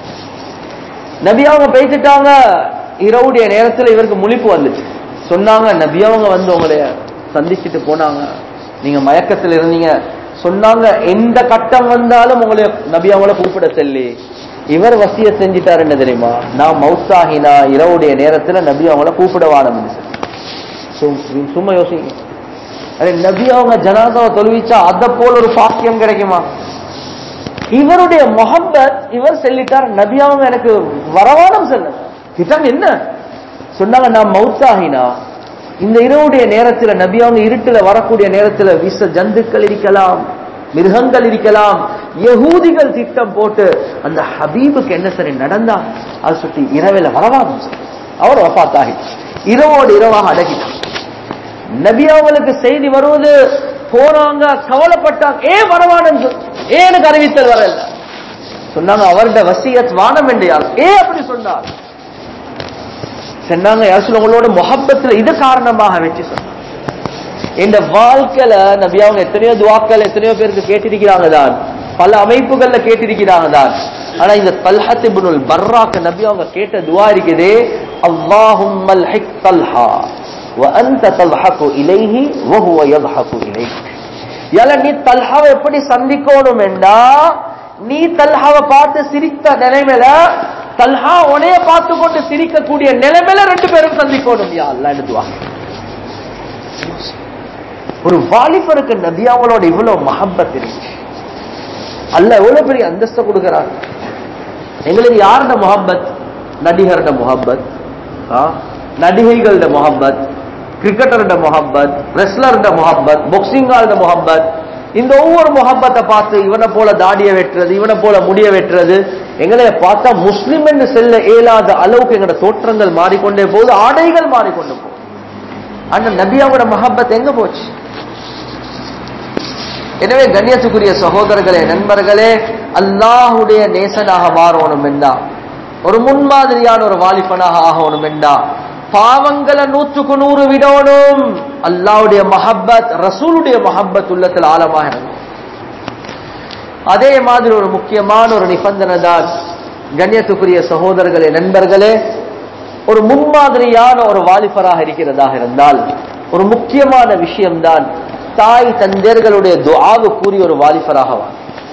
நபி அவங்க பேசிட்டாங்க இரவுடைய நேரத்துல இவருக்கு முழிப்பு வந்துச்சு சொன்னாங்க நபி அவங்க வந்து உங்களை சந்திச்சுட்டு போனாங்க நீங்க மயக்கத்தில் இருந்தீங்க சொன்னாங்க எந்த கட்டம் வந்தாலும் உங்களை நபி அவங்கள கூப்பிட சொல்லி இவர் வசிய செஞ்சிட்டாரு என்ன தெரியுமா நான் மௌத்தாகினா இரவுடைய நேரத்துல நபி அவங்கள கூப்பிட வாழணும் சும்மா யோசிங்க அரே நபி அவங்க ஜனாதாவை தொழுவிச்சா அத போல ஒரு பாக்கியம் கிடைக்குமா இவருடைய முகப்பத் இவர் சொல்லிட்டார் நபி அவங்க எனக்கு வரவானம் சொல்ல கிட்டாங்க என்ன சொன்னாங்க நான் மௌத்தாகினா இந்த இரவுடைய நேரத்துல நபி அவங்க இருட்டுல வரக்கூடிய நேரத்துல விஷ ஜந்துக்கள் இருக்கலாம் மிருகங்கள் இருக்கலாம் யகூதிகள் திட்டம் போட்டு அந்த ஹபீபுக்கு என்ன சரி நடந்தா அது சுற்றி இரவில வரவானம் சொல்லி அவர் வஃபாத்தாகி இரவோடு இரவாக அடங்கினார் நபி அவங்களுக்கு செய்தி வருவது போனாங்க கவலைப்பட்டாங்க ஏன் வரவானன்னு சொல் ஏன் எனக்கு அறிவித்தல் வரல சொன்னாங்க அவருடைய வசியத் வானம் என்று யார் ஏன் அப்படி சொன்னார் சொன்னாங்க யார் சொல்ல உங்களோட முகப்பத்துல இது காரணமாக வச்சு சொன்னாங்க இந்த வாழ்க்கையில நபி அவங்க எத்தனையோ துவாக்கள் எத்தனையோ பேருக்கு கேட்டிருக்கிறாங்க தான் பல அமைப்புகள்ல கேட்டிருக்கிறாங்க தான் ஆனா இந்த தல்ஹத் இப்னுல் பர்ராக்கு நபி அவங்க கேட்ட துவா இருக்குதே அல்லாஹும்மல் ஹிக் தல்ஹா وأنت تضحك إليه وهو يضحك إليك யால நீ தல்ஹாவை எப்படி சந்திக்கணும் என்றா நீ தல்ஹாவை பார்த்து சிரித்த நிலைமையில தல்ஹா உனைய பார்த்து கொண்டு சிரிக்கக்கூடிய நிலைமையில ரெண்டு பேரும் சந்திக்கணும் யா அல்லா எழுதுவா ஒரு வாலிபருக்கு நபியாவளோட இவ்வளவு மஹப்பத் இருந்துச்சு அல்ல எவ்வளவு பெரிய அந்தஸ்தை கொடுக்கிறார் எங்களுக்கு யாரோட முகப்பத் நடிகரோட முகப்பத் நடிகைகளோட முகப்பத் கிரிக்கெட்டரோட முகப்பத் ரெஸ்லரோட முகப்பத் பாக்ஸிங்காரோட முகப்பத் இந்த ஒவ்வொரு முகப்பத்தை பார்த்து இவனை போல தாடிய வெட்டுறது இவனை போல முடிய வெட்டுறது எங்களை பார்த்தா முஸ்லிம் என்று செல்ல இயலாத அளவுக்கு எங்களோட தோற்றங்கள் மாறிக்கொண்டே போகுது ஆடைகள் மாறிக்கொண்டு போகுது அந்த நபியாவோட மஹப்பத் எங்க போச்சு எனவே கண்ணியத்துக்குரிய சகோதரர்களே நண்பர்களே அல்லாஹுடைய நேசனாக மாறணும் என்றா ஒரு முன்மாதிரியான ஒரு வாலிபனாக ஆகணும் என்றா பாவங்களை நூற்றுக்கு நூறு விடணும் அல்லாவுடைய மஹப்பத் ரசூலுடைய மஹப்பத் உள்ளத்தில் ஆழமாக இருக்கும் அதே மாதிரி ஒரு முக்கியமான ஒரு நிபந்தனை தான் கண்ணியத்துக்குரிய சகோதரர்களே நண்பர்களே ஒரு முன்மாதிரியான ஒரு வாலிபராக இருக்கிறதாக இருந்தால் ஒரு முக்கியமான விஷயம்தான் தாய் தந்தையர்களுடைய துஆவு கூறி ஒரு வாலிபராக வா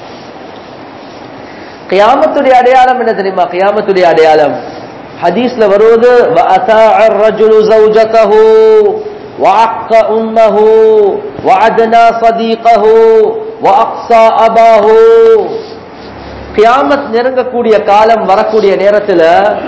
கியாமத்துடைய அடையாளம் என்ன தெரியுமா கியாமத்துடைய அடையாளம் ஹதீஸ்ல வருவது وَأَتَاعَ الرَّجُلُ زَوْجَتَهُ وَعَقَّ أُمَّهُ وَعَدْنَا صَدِيقَهُ وَأَقْصَى أَبَاهُ கியாமத் நெருங்கக்கூடிய காலம் வரக்கூடிய நேரத்துல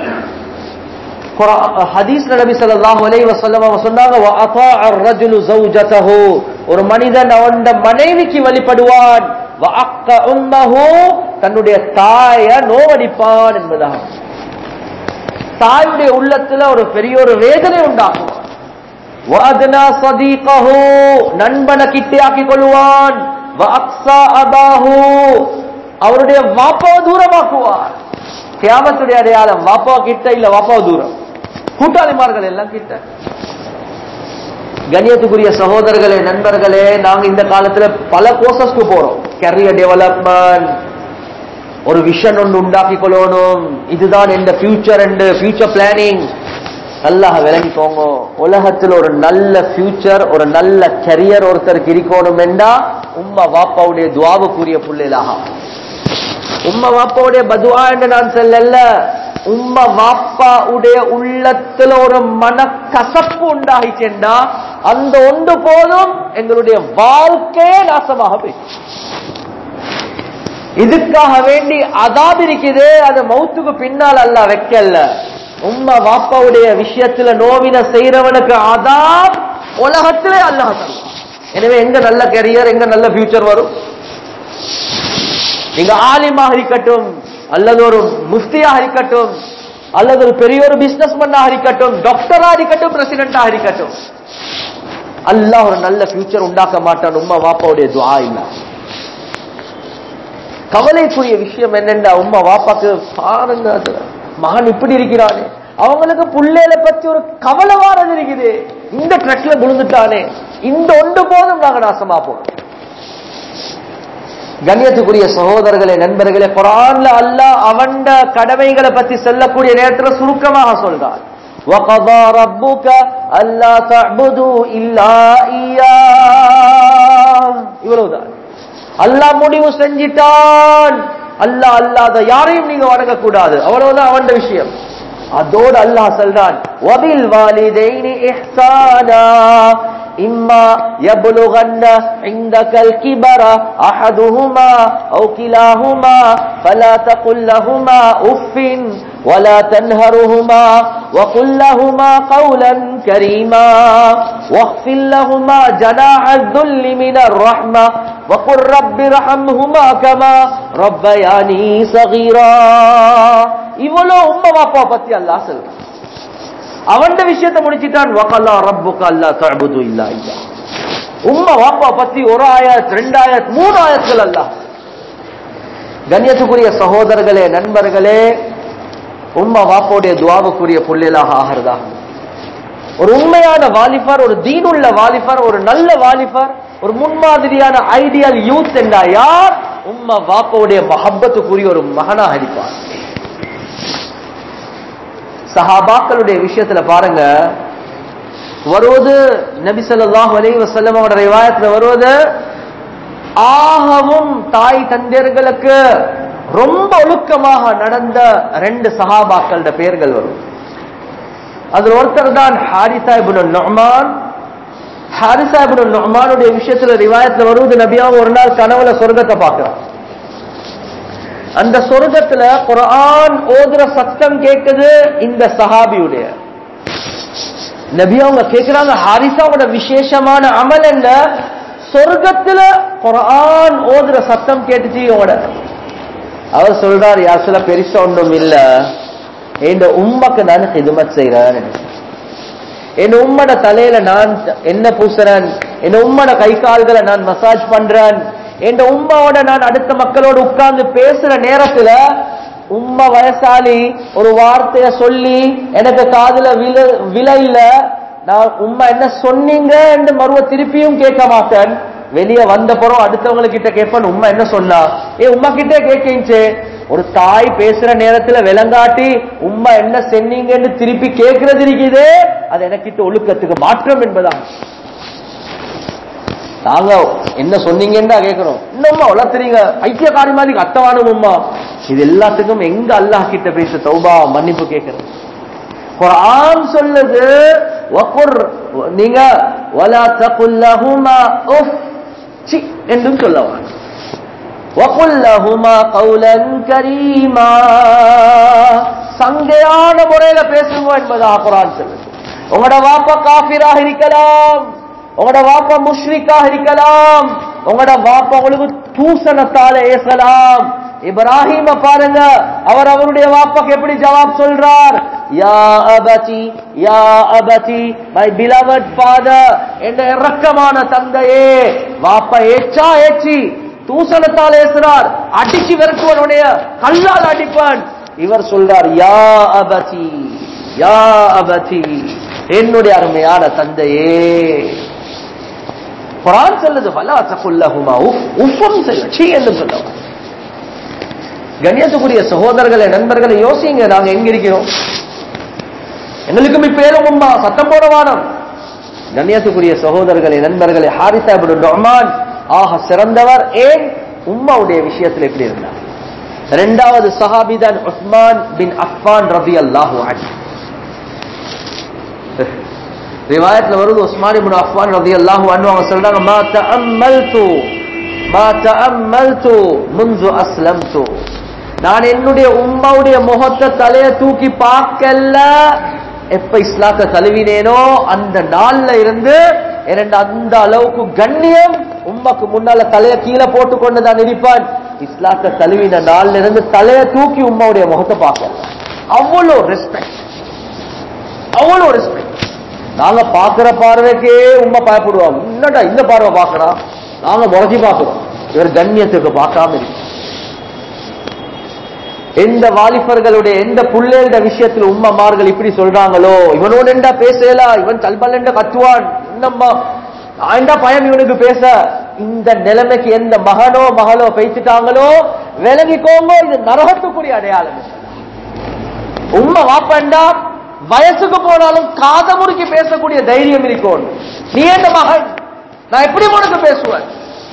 ஹதீஸ் நபி ஸல்லல்லாஹு அலைஹி வஸல்லம் அவங்க சொன்னாங்க وَأَطَاعَ الرَّجُلُ زَوْجَتَهُ ஒரு மனிதன் அவன் மனைவிக்கு வழிபடுவான் وَأَقَّ أُمَّهُ தன்னுடைய தாய நோவடிப்பான் என்பதாக தாயுடைய உள்ளத்துல ஒரு பெரிய ஒரு வேதனை உண்டாகும் وَأَدْنَى صَدِيقَهُ நண்பனை கிட்டையாக்கிக் கொள்வான் وَأَقْصَى أَبَاهُ அவருடைய வாப்பாவை தூரமாக்குவார் கியாமத்துடைய அடையாளம் வாப்பாவை கிட்ட இல்ல வாப்பாவை தூரம் கூட்டாளிமார்கள் எல்லாம் கிட்ட கண்ணியத்துக்குரிய சகோதரர்களே நண்பர்களே நாங்க இந்த காலத்துல பல கோர்சஸ்க்கு போறோம் கரியர் டெவலப்மெண்ட் ஒரு விஷன் ஒன்று உண்டாக்கி கொள்ளணும் இதுதான் எந்த ஃபியூச்சர் அண்ட் ஃபியூச்சர் பிளானிங் அல்லாஹ் விளங்கிக்கோங்க உலகத்தில் ஒரு நல்ல ஃபியூச்சர் ஒரு நல்ல கரியர் ஒருத்தருக்கு இருக்கணும் என்றா உம்மா வாப்பாவுடைய துவாவுக்குரிய புள்ளைலாக உம்மா வாப்பாவுடைய பதுவா என்று நான் சொல்லல உம்மா வாப்பா உடைய உள்ளத்துல ஒரு மன கசப்பு உண்டாகிச்சேண்டா அந்த ஒன்று போதும் எங்களுடைய வாழ்க்கையே நாசமாக போயிடுச்சு இதுக்காக வேண்டி அதாப் இருக்குது அது மௌத்துக்கு பின்னால் அல்ல வைக்கல உம்மா வாப்பாவுடைய விஷயத்துல நோவின செய்யறவனுக்கு அதாப் உலகத்திலே அல்லாஹ் தருவான் எனவே எங்க நல்ல கரியர் எங்க நல்ல ஃபியூச்சர் வரும் நீங்க ஆலிமாக இருக்கட்டும் அல்லது ஒரு முஃப்தியாக இருக்கட்டும் அல்லது ஒரு பெரிய ஒரு பிசினஸ் மன்னாக இருக்கட்டும் டாக்டரா இருக்கட்டும் பிரசிடென்டா இருக்கட்டும் அல்லாஹ் ஒரு நல்ல ஃபியூச்சர் உண்டாக்க மாட்டான் உம்மா வாப்பாவுடைய துவா இல்ல கவலைக்குரிய விஷயம் என்னென்ன உம்மா வாப்பாக்கு பாருங்க அதுல மகன் இப்படி இருக்கிறானே அவங்களுக்கு புள்ளையில பத்தி ஒரு கவலை வாரது இருக்குது இந்த ட்ரக்ல விழுந்துட்டானே இந்த ஒன்று போதும் நாங்க நாசமா போறோம் கண்ணியத்துக்குரிய சகோதரர்களே நண்பர்களே குரான்ல அல்லாஹ் அவண்ட கடமைகளை பத்தி சொல்லக்கூடிய நேரத்தில் சுருக்கமாக சொல்றார் وَقَضَى رَبُّكَ أَلَّا تَعْبُدُوا إِلَّا إِيَّاهُ இவ்வளவுதான் அல்லாஹ் முடிவு செஞ்சிட்டான் அல்லாஹ் அல்லாத யாரையும் நீங்க வணங்க கூடாது அவ்வளவுதான் அவன் விஷயம் அதோடு அல்லாஹ் சொல்றான் وَبِالْ وَالِدَيْنِ إِحْسَانًا إما يبلغن عندك الكبر أحدهما أو كلاهما فلا تقل لهما أف ولا تنهرهما وقل لهما قولا كريما واخفض لهما جناح الذل من الرحمة وقل رب ارحمهما كما ربياني صغيرا இவ்வளவு உம்மா பாப்பா பத்தி அல்லாஹ் சொல்றான் அவன் விஷயத்தை முடிச்சிட்டான் வகல்லா ரப்புக்கு அல்லா தஅபுது இல்லா இல்லா உம்மா வாப்பா பத்தி ஒரு ஆயத் ரெண்டு ஆயத் மூணு ஆயத்துகள் அல்ல கண்ணியத்துக்குரிய சகோதரர்களே நண்பர்களே உம்மா வாப்போடைய துவாவுக்குரிய புள்ளிலாக ஆகிறதா ஒரு உண்மையான வாலிபர் ஒரு தீனுள்ள வாலிபர் ஒரு நல்ல வாலிபர் ஒரு முன்மாதிரியான ஐடியல் யூத் என்றா யார் உம்மா வாப்பாவுடைய மஹப்பத்துக்குரிய ஒரு மகனாக இருப்பார் சஹாபாக்களுடைய விஷயத்துல பாருங்க வருவது நபி ஸல்லல்லாஹு அலைஹி வஸல்லம் அவருடைய ரிவாயத்துல வருவது ஆகவும் தாய் தந்தையர்களுக்கு ரொம்ப ஒழுக்கமாக நடந்த ரெண்டு சஹாபாக்களோட பெயர்கள் வரும் அதுல ஒருத்தர் தான் ஹாரிசா இப்னு நுஅமான் ஹாரிசா இப்னு நுஅமானுடைய விஷயத்துல ரிவாயத்துல வருவது நபியாக ஒரு நாள் கனவுல சொர்க்கத்தை பார்க்கிறார் அந்த சொர்க்கத்துல குரான் ஓதுற சத்தம் கேட்குது இந்த சஹாபியுடைய நபி அவங்க கேட்கிறாங்க ஹாரிசாவோட விசேஷமான அமல் என்ன சொர்க்கத்துல குரான் ஓதுற சத்தம் கேட்டுச்சு இவங்களோட அவர் சொல்றார் யார் சில பெருசா ஒன்றும் இல்ல என் உம்மக்கு நான் ஹிதுமத் செய்யறேன் என் உம்மட தலையில நான் என்ன பூசுறேன் என் உம்மட கை கால்களை நான் மசாஜ் பண்றேன் என் உம்மாவோட நான் அடுத்த மக்களோட உட்கார்ந்து பேசுற நேரத்துல உம்மா வயசாலி ஒரு வார்த்தைய சொல்லி எனக்கு காதுல வில வில இல்ல நான் உம்மா என்ன சொன்னீங்க என்று மறுவ திருப்பியும் கேட்க மாட்டேன் வெளியே வந்த பிறகு அடுத்தவங்க கிட்ட கேட்பேன் உம்மா என்ன சொன்னா ஏ உம்மா கிட்ட கேட்கிச்சு ஒரு தாய் பேசுற நேரத்துல விளங்காட்டி உம்மா என்ன சொன்னீங்கன்னு திருப்பி கேட்கறது இருக்குது அது எனக்கிட்ட ஒழுக்கத்துக்கு மாற்றம் என்பதான் நாங்க என்ன சொன்னீங்கன்னா கேட்கிறோம் இன்னும்மா வளர்த்துறீங்க ஐக்கியக்காரி மாதிரி அத்தவானும் உம்மா இது எல்லாத்துக்கும் எங்க அல்லாஹ் கிட்ட பேச தௌபா மன்னிப்பு கேட்கிறோம் குர்ஆன் சொல்லுது வகுர் நீங்க வலா தகுல் லஹுமா உஃப் சி என்றும் சொல்லவான் وقل لهما قولا كريما சங்கையான முறையில பேசுங்க என்பதாக குரான் சொல்லுது உங்களோட வாப்பா காஃபிராக இருக்கலாம் உங்களோட வாப்பா முஷ்ரிக்காக இருக்கலாம் உங்களோட வாப்பா உங்களுக்கு தூசணத்தால ஏசலாம் இப்ராஹிம பாருங்க அவர் அவருடைய வாப்பாக்கு எப்படி ஜவாப் சொல்றார் யா அபதி யா அபதி மை பிலவட் ஃபாதர் என்ற இரக்கமான தந்தையே வாப்பா ஏச்சா ஏச்சி தூசணத்தால் ஏசுறார் அடிச்சு விரட்டுவனுடைய கல்லால் அடிப்பான் இவர் சொல்றார் யா அபதி யா அபதி என்னுடைய அருமையான தந்தையே குரான் சொல்லுது வலா தகுல்லஹுமா உஃப் உஃபம் செய்ய சீ என்று சொல்லுவாங்க கண்ணியத்துக்குரிய சகோதரர்களை நண்பர்களை யோசிங்க நாங்க எங்க இருக்கிறோம் எங்களுக்கும் இப்ப ஏழும் உம்மா சத்தம் போட வானம் கண்ணியத்துக்குரிய சகோதரர்களே நண்பர்களே ஹாரிசா இப்னு நுஅமான் ஆக சிறந்தவர் ஏன் உம்மாவுடைய விஷயத்தில் எப்படி இருந்தார் இரண்டாவது சஹாபி தான் உஸ்மான் பின் அஃபான் ரபி அல்லாஹு அன்ஹு ரிவாயத்ல வருது உஸ்மான் இப்னு அஃபான் ரலியல்லாஹு அன்ஹு அவங்க சொல்றாங்க மா தஅம்மல்து மா தஅம்மல்து முன்து அஸ்லம்து நான் என்னுடைய உம்மாவுடைய முகத்தை தலைய தூக்கி பார்க்கல எப்ப இஸ்லாத்தை தழுவினேனோ அந்த நாள்ல இருந்து இரண்டு அந்த அளவுக்கு கண்ணியம் உம்மக்கு முன்னால தலைய கீழே போட்டு கொண்டு தான் இருப்பான் இஸ்லாத்தை தழுவின நாள்ல இருந்து தலைய தூக்கி உம்மாவுடைய முகத்தை பார்க்கல அவ்வளோ ரெஸ்பெக்ட் அவ்வளோ ரெஸ்பெக்ட் நாங்க பாக்குற பார்வைக்கே உண்மை பயப்படுவோம் என்னடா இந்த பார்வை பார்க்கறான் நாங்க முறைச்சி பார்க்கிறோம் இவர் கண்ணியத்துக்கு பார்க்காம இருக்கு எந்த வாலிபர்களுடைய எந்த புள்ளேட விஷயத்துல உம்மமார்கள் இப்படி சொல்றாங்களோ இவனோட என்ன பேசலா இவன் கல்பல்ல கத்துவான் என்னம்மா ஆண்டா பயம் இவனுக்கு பேச இந்த நிலைமைக்கு எந்த மகனோ மகளோ பேசிட்டாங்களோ விலகிக்கோங்க இது நரகத்துக்குரிய அடையாளம் உண்மை வாப்பண்டா வயசுக்கு போனாலும் காத முறுக்கி பேசக்கூடிய தைரியம் இருக்கும் நீ என்ன மகன் நான் எப்படி உனக்கு பேசுவேன்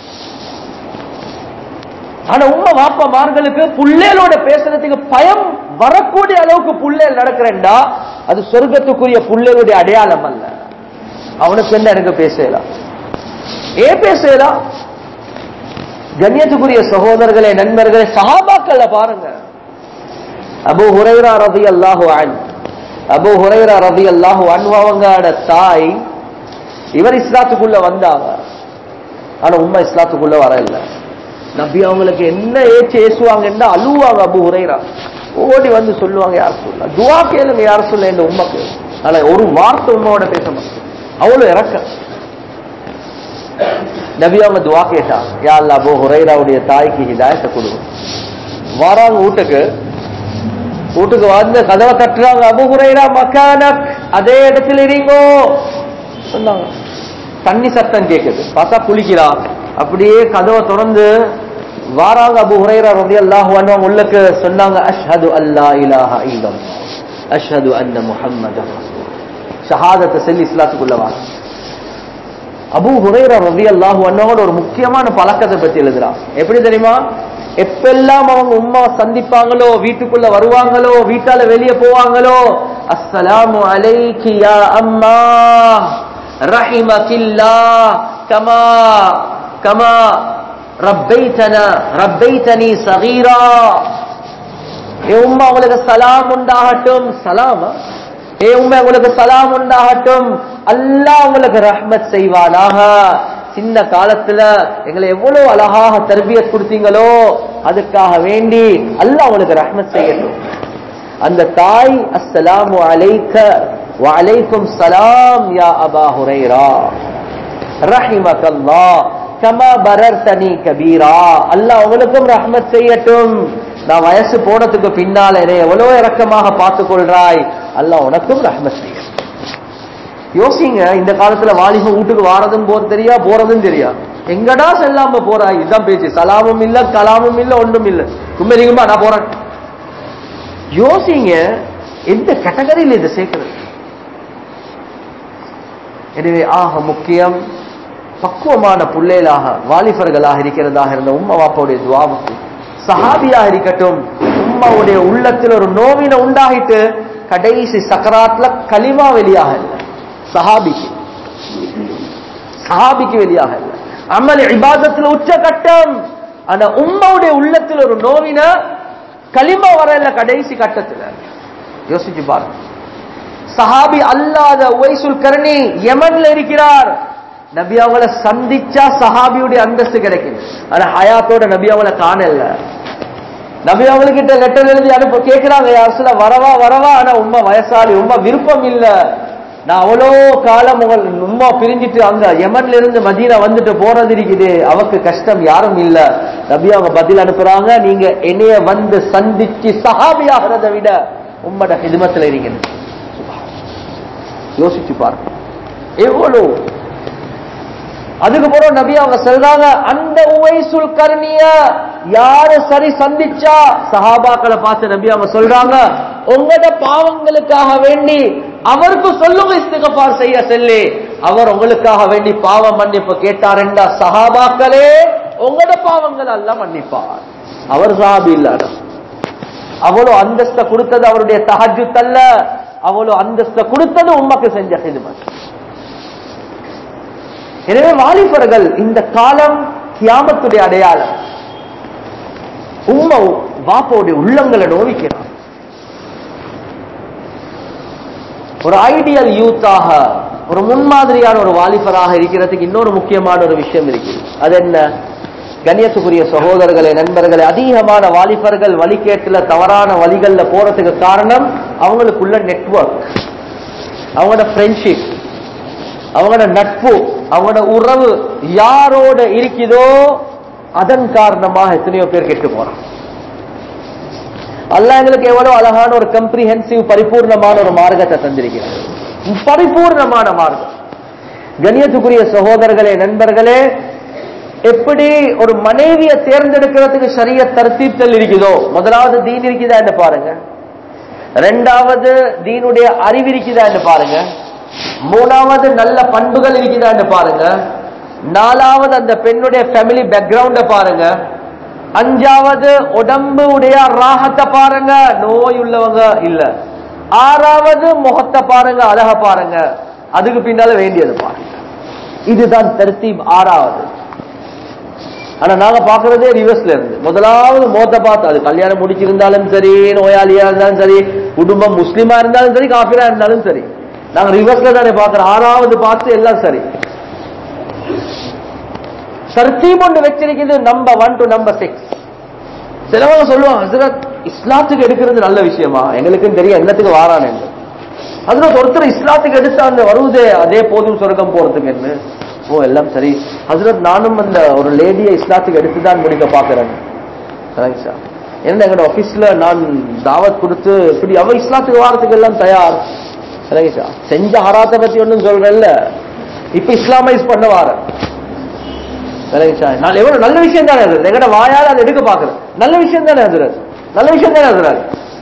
ஆனா உண்மை வாப்பமார்களுக்கு புள்ளேலோட பேசுறதுக்கு பயம் வரக்கூடிய அளவுக்கு புள்ளேல் நடக்கிறேன்டா அது சொர்க்கத்துக்குரிய புள்ளேலுடைய அடையாளம் அல்ல அவனுக்கு என்ன எனக்கு பேசலாம் ஏன் பேசலாம் கண்ணியத்துக்குரிய சகோதரர்களே நண்பர்களே சஹாபாக்களை பாருங்க அபு ஹுரைரா ரதி அல்லாஹு அன் அபு ஹுரைரா ரதி அல்லாஹு அன்வாவங்களோட தாய் இவர் இஸ்லாத்துக்குள்ள வந்தாங்க ஆனா உண்மை இஸ்லாத்துக்குள்ள வர இல்லை நபி அவங்களுக்கு என்ன ஏச்சு ஏசுவாங்கன்னா அழுவாங்க அபு ஹுரைரா ஓடி வந்து சொல்லுவாங்க யார் சொல்ல துவா கேளுங்க யார் சொல்ல இந்த உண்மைக்கு ஆனா ஒரு வார்த்தை உண்மையோட பேச மாட்டேன் அவ்வளவு இறக்க நபி அவங்க துவா கேட்டா யா அல்லா அபு ஹுரைராவுடைய தாய்க்கு ஹிதாயத்தை கொடுங்க வாராங்க வீட்டுக்கு வீட்டுக்கு வந்து கதவை தட்டுறாங்க அபு ஹுரைரா மக்கானக் அதே இடத்துல இருங்கோ சொன்னாங்க தண்ணி சத்தம் கேக்குது பார்த்தா குளிக்கிறா அப்படியே கதவை திறந்து வாராங்க அபு ஹுரைரா ரலியல்லாஹு அன்ஹு உள்ளுக்கு சொன்னாங்க அஷ்ஹது அல்லா இலாஹா இல்லல்லாஹ் அஷ்ஹது அன்ன முஹம்மது ஷஹாதத்தை சொல்லி இஸ்லாத்துக்குள்ள வாங்க அபு ஹுரைரா ரலியல்லாஹு அன்ஹோட ஒரு முக்கியமான பழக்கத்தை பத்தி எழுதுறான் எப்படி தெரியுமா எப்பெல்லாம் அவங்க உம்மா சந்திப்பாங்களோ வீட்டுக்குள்ள வருவாங்களோ வீட்டால வெளியே போவாங்களோ அஸ்ஸலாமு அலைக்கி யா அம்மா ரஹிமகில்லா கமா கமா ரப்பைத்தனா ரப்பைத்தனி சகீரா ஏ உம்மா உங்களுக்கு சலாம் உண்டாகட்டும் சலாமா ஏ உம்மா உங்களுக்கு சலாம் உண்டாகட்டும் அல்லாஹ் உங்களுக்கு ரஹ்மத் செய்வானாக சின்ன காலத்துல எங்களை எவ்வளவு அழகாக தர்பியத் கொடுத்தீங்களோ அதுக்காக வேண்டி அல்லாஹ் உங்களுக்கு ரஹ்மத் செய்யட்டும் அந்த தாய் அஸ்ஸலாமு அலைக்க வலைக்கும் சலாம் யா அபா ஹுரைரா ரஹிமகல்லாஹ் கமா பரர்தனி கபீரா அல்லாஹ் உங்களுக்கும் ரஹ்மத் செய்யட்டும் நான் வயசு போனதுக்கு பின்னால என்னை எவ்வளவு இரக்கமாக பார்த்துக் கொள்றாய் அல்லாஹ் உனக்கும் ரஹ்மத் செய்யட்டும் யோசிங்க இந்த காலத்துல வாலிப வீட்டுக்கு வாரதும் போற தெரியா போறதும் தெரியா எங்கடா செல்லாம போறாய் இதுதான் பேச்சு சலாமும் இல்ல கலாமும் இல்ல ஒன்றும் இல்ல கும்பரிங்கம்மா நான் போறேன் யோசிங்க எந்த கேட்டகரியில் இதை சேர்க்கிறது எனவே ஆக முக்கியம் பக்குவமான புள்ளைகளாக வாலிபர்களாக இருக்கிறதாக இருந்த உம்மா வாப்பாவுடைய துவாவுக்கு சஹாபியாக இருக்கட்டும் உம்மாவுடைய உள்ளத்தில் ஒரு நோவினை உண்டாகிட்டு கடைசி சக்கராத்ல களிமா வெளியாக இல்லை சஹாபிக்கு சஹாபிக்கு வெளியாக இல்லை அமல் இபாதத்தில் உச்ச கட்டம் ஆனா உம்மாவுடைய உள்ளத்தில் ஒரு நோவின களிமா வரல கடைசி கட்டத்துல யோசிச்சு பாருங்க சஹாபி அல்லாத உவைசுல் கர்ணி யமன்ல இருக்கிறார் நபி அவங்கள சந்திச்சா சஹாபியுடைய அந்தஸ்து கிடைக்கும் ஆனா ஹயாத்தோட நபி அவங்கள காணல நபி அவங்ககிட்ட லெட்டர் எழுதி அனுப்ப கேட்கிறாங்க யார் சொல்ல வரவா வரவா ஆனா உண்மை வயசாளி உண்மை விருப்பம் இல்ல நான் அவ்வளோ காலம் உங்கள் உம்மா பிரிஞ்சிட்டு அங்க யமன்ல இருந்து மதீனா வந்துட்டு போறது இருக்குது அவக்கு கஷ்டம் யாரும் இல்ல நபி அவங்க பதில் அனுப்புறாங்க நீங்க என்னைய வந்து சந்திச்சு சஹாபி ஆகிறத விட உம்மட ஹிதமத்துல இருக்கீங்க யோசிச்சு பாருங்க எவ்வளவு அதுக்கு பிறகு நபி அவங்க சொல்றாங்க அந்த உவைசுல் கர்ணிய யாரு சரி சந்திச்சா சஹாபாக்களை பார்த்து நபி அவங்க சொல்றாங்க உங்களோட பாவங்களுக்காக வேண்டி அவருக்கு சொல்லுங்க இஸ்திகபார் செய்ய செல்லி அவர் உங்களுக்காக வேண்டி பாவ மன்னிப்பு கேட்டார் என்றா சஹாபாக்களே உங்களோட பாவங்கள் எல்லாம் மன்னிப்பார் அவர் சாபி இல்லாத அவ்வளவு அந்தஸ்த கொடுத்தது அவருடைய தஹஜுத் அல்ல அவ்வளவு அந்தஸ்த கொடுத்தது உமக்கு செஞ்ச ஹிதுமத் எனவே வாலிபர்கள் இந்த காலம் கியாமத்துடைய அடையாளம் உம்மா வாப்போடைய உள்ளங்களை நோவிக்கிறான் ஒரு ஐடியல் யூத்தாக ஒரு முன்மாதிரியான ஒரு வாலிபராக இருக்கிறதுக்கு இன்னொரு முக்கியமான ஒரு விஷயம் இருக்கு அது என்ன கண்ணியத்துக்குரிய சகோதரர்களே நண்பர்களே அதிகமான வாலிபர்கள் வழிகேட்டுல தவறான வழிகள்ல போறதுக்கு காரணம் அவங்களுக்குள்ள நெட்வொர்க் அவங்களோட ஃப்ரெண்ட்ஷிப் அவங்களோட நட்பு அவங்களோட உறவு யாரோட இருக்குதோ அதன் காரணமாக எத்தனையோ பேர் கெட்டு போறான் அல்லாஹ் எங்களுக்கு எவ்வளவு அழகான ஒரு கம்ப்ரிஹென்சிவ் பரிபூர்ணமான ஒரு மார்க்கத்தை தந்திருக்கிறார் பரிபூர்ணமான மார்க்கம் கண்ணியத்துக்குரிய சகோதரர்களே நண்பர்களே எப்படி ஒரு மனைவியை தேர்ந்தெடுக்கிறதுக்கு சரிய தர்த்தீப்தல் இருக்குதோ முதலாவது தீன் இருக்குதா என்று பாருங்க ரெண்டாவது தீனுடைய அறிவு இருக்குதா என்று பாருங்க மூணாவது நல்ல பண்புகள் இருக்குதா என்று பாருங்க நாலாவது அந்த பெண்ணுடைய ஃபேமிலி பேக்ரவுண்ட பாருங்க அஞ்சாவது உடம்பு உடைய ராகத்தை பாருங்க நோய் உள்ளவங்க இல்ல ஆறாவது முகத்தை பாருங்க அழக பாருங்க அதுக்கு பின்னால வேண்டியது பாருங்க இதுதான் தர்த்தீப் ஆறாவது ஆனா நாங்க பாக்குறதே ரிவர்ஸ்ல இருந்து முதலாவது மோத்த பார்த்து அது கல்யாணம் முடிச்சிருந்தாலும் சரி நோயாளியா இருந்தாலும் சரி குடும்பம் முஸ்லிமா இருந்தாலும் சரி காபிரா இருந்தாலும் சரி நாங்க ரிவர்ஸ்ல தானே பாக்குறோம் ஆறாவது பார்த்து எல்லாம் சரி தர்த்தீப் ஒன்று வச்சிருக்கிறது number one to number six சிலவங்க சொல்லுவாங்க ஹசரத் இஸ்லாத்துக்கு எடுக்கிறது நல்ல விஷயமா எங்களுக்கும் தெரியும் என்னத்துக்கு வாரான் என்று ஹசரத் ஒருத்தர் இஸ்லாத்துக்கு எடுத்து அந்த வருவதே அதே போதும் சொர்க்கம் போறதுக்கு என்ன ஓ எல்லாம் சரி ஹசரத் நானும் அந்த ஒரு லேடியை இஸ்லாத்துக்கு எடுத்து தான் முடிக்க பாக்குறேன் சரிங்க சார் என்ன எங்களோட ஆபீஸ்ல நான் தாவத் கொடுத்து இப்படி அவ இஸ்லாத்துக்கு வாரத்துக்கு எல்லாம் தயார் சரிங்க சார் செஞ்ச ஹராத்தை பத்தி ஒன்றும் சொல்றேன்ல இப்ப இஸ்லாமைஸ் பண்ண வாரேன் சரிங்க சார் நான் எவ்வளவு நல்ல விஷயம் தானே அது எங்கட வாயால் அதை எடுக்க பாக்குறேன் நல்ல விஷயம் தானே அது நல்ல விஷயம் தானே அது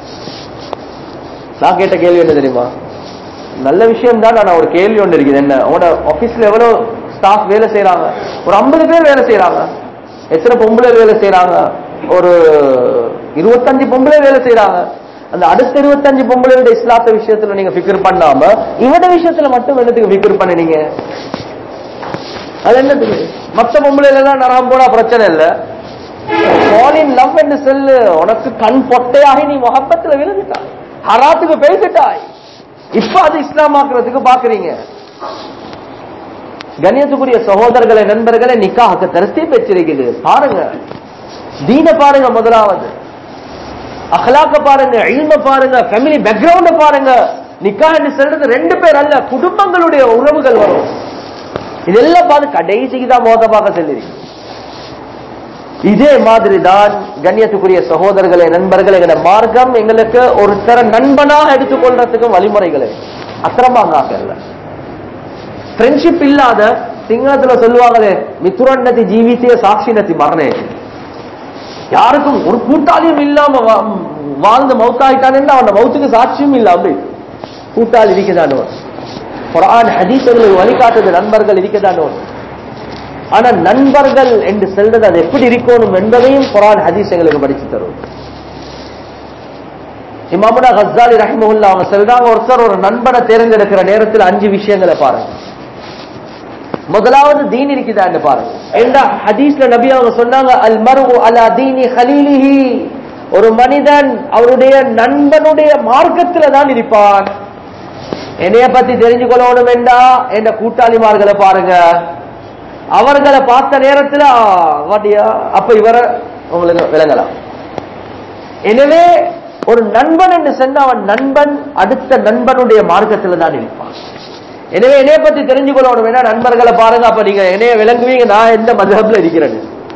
நான் கேட்ட கேள்வி என்ன தெரியுமா நல்ல விஷயம் தான் நான் ஒரு கேள்வி ஒன்று இருக்குது என்ன உங்களோட ஆபீஸ்ல எவ்வளவு ஸ்டாஃப் வேலை செய்யறாங்க ஒரு ஐம்பது பேர் வேலை செய்யறாங்க எத்தனை பொம்பளை வேலை செய்யறாங்க ஒரு இருபத்தஞ்சு பொம்பளை வேலை செய்யறாங்க அந்த அடுத்த இருபத்தஞ்சு பொம்பளையோட இஸ்லாத்த விஷயத்துல நீங்க ஃபிக்கர் பண்ணாம இவட விஷயத்துல மட்டும் என்னத்துக்கு ஃபிக்கர் பண்ணினீங்க அது என்னத்துக்கு மத்த பொம்பளைல எல்லாம் நரகம் போனா பிரச்சனை இல்ல fall in love என்று சொல்லு உனக்கு கண் பொட்டையாகி நீ முகப்பத்துல விழுந்துட்டாய் ஹராத்துக்கு பேசிட்டாய் இப்ப அது இஸ்லாமாக்குறதுக்கு பாக்குறீங்க கண்ணியத்துக்குரிய சகோதரர்களை நண்பர்களை நிக்காக தரிசி பெற்றிருக்குது பாருங்க தீன பாருங்க முதலாவது அகலாக்க பாருங்க இல்ம பாருங்க ஃபேமிலி பேக்ரவுண்ட பாருங்க நிக்கா என்று சொல்றது ரெண்டு பேர் அல்ல குடும்பங்களுடைய உறவுகள் வரும் இதெல்லாம் பார்த்து கடைசிக்கு தான் மோசமாக செல்லிருக்கு இதே மாதிரி தான் கண்ணியத்துக்குரிய சகோதரர்களே நண்பர்களே எங்களோட மார்க்கம் எங்களுக்கு ஒரு தர நண்பனாக எடுத்துக்கொள்றதுக்கு வழிமுறைகளை அக்கிரமாக இல்ல ஃப்ரெண்ட்ஷிப் இல்லாத சிங்களத்துல சொல்லுவாங்களே மித்துரன்னதி ஜீவித்திய சாட்சினத்தி மரணே யாருக்கும் ஒரு கூட்டாளியும் இல்லாம வா- வாழ்ந்து மௌத்தாயிட்டான் அவன் மௌத்துக்கு சாட்சியும் இல்ல அப்படி கூட்டாளி இருக்கதான் குரான் ஹதீஸ்களுக்கு வழிகாட்டுது நண்பர்கள் இருக்கதான் ஆனா நண்பர்கள் என்று சொல்றது அது எப்படி இருக்கணும் என்பதையும் குரான் ஹதீஸ் எங்களுக்கு படிச்சு தரும் இமாமுனா கஸ்ஸாலி ரஹ்மஹுல்லா அவங்க சொல்றாங்க ஒருத்தர் ஒரு நண்பனை தேர்ந்தெடுக்கிற நேரத்தில் அஞ்சு விஷயங்களை பாருங்க முதலாவது தீன் இருக்குதான்னு பாருங்க ஏண்டா ஹதீஸ்ல நபி அவங்க சொன்னாங்க அல் மரு அலா தீனி ஹலீலிஹி ஒரு மனிதன் அவருடைய நண்பனுடைய மார்க்கத்துல தான் இருப்பான் என்னைய பத்தி தெரிஞ்சு கொள்ளணும் வேண்டா என்ற கூட்டாளிமார்களை பாருங்க அவர்களை பார்த்த நேரத்துல ஆ, வாட்டியா அப்ப இவரை உங்களுக்கு விளங்கலாம் எனவே ஒரு நண்பன் என்று சொன்ன அவன் நண்பன் அடுத்த நண்பனுடைய மார்க்கத்துல தான் இருப்பான் எனவே என்னைய பத்தி தெரிஞ்சு கொள்ளணும் வேணா நண்பர்களை பாருங்க அப்ப நீங்க என்னைய விளங்குவீங்க நான் எந்த மதகப்ல இருக்கிறேன்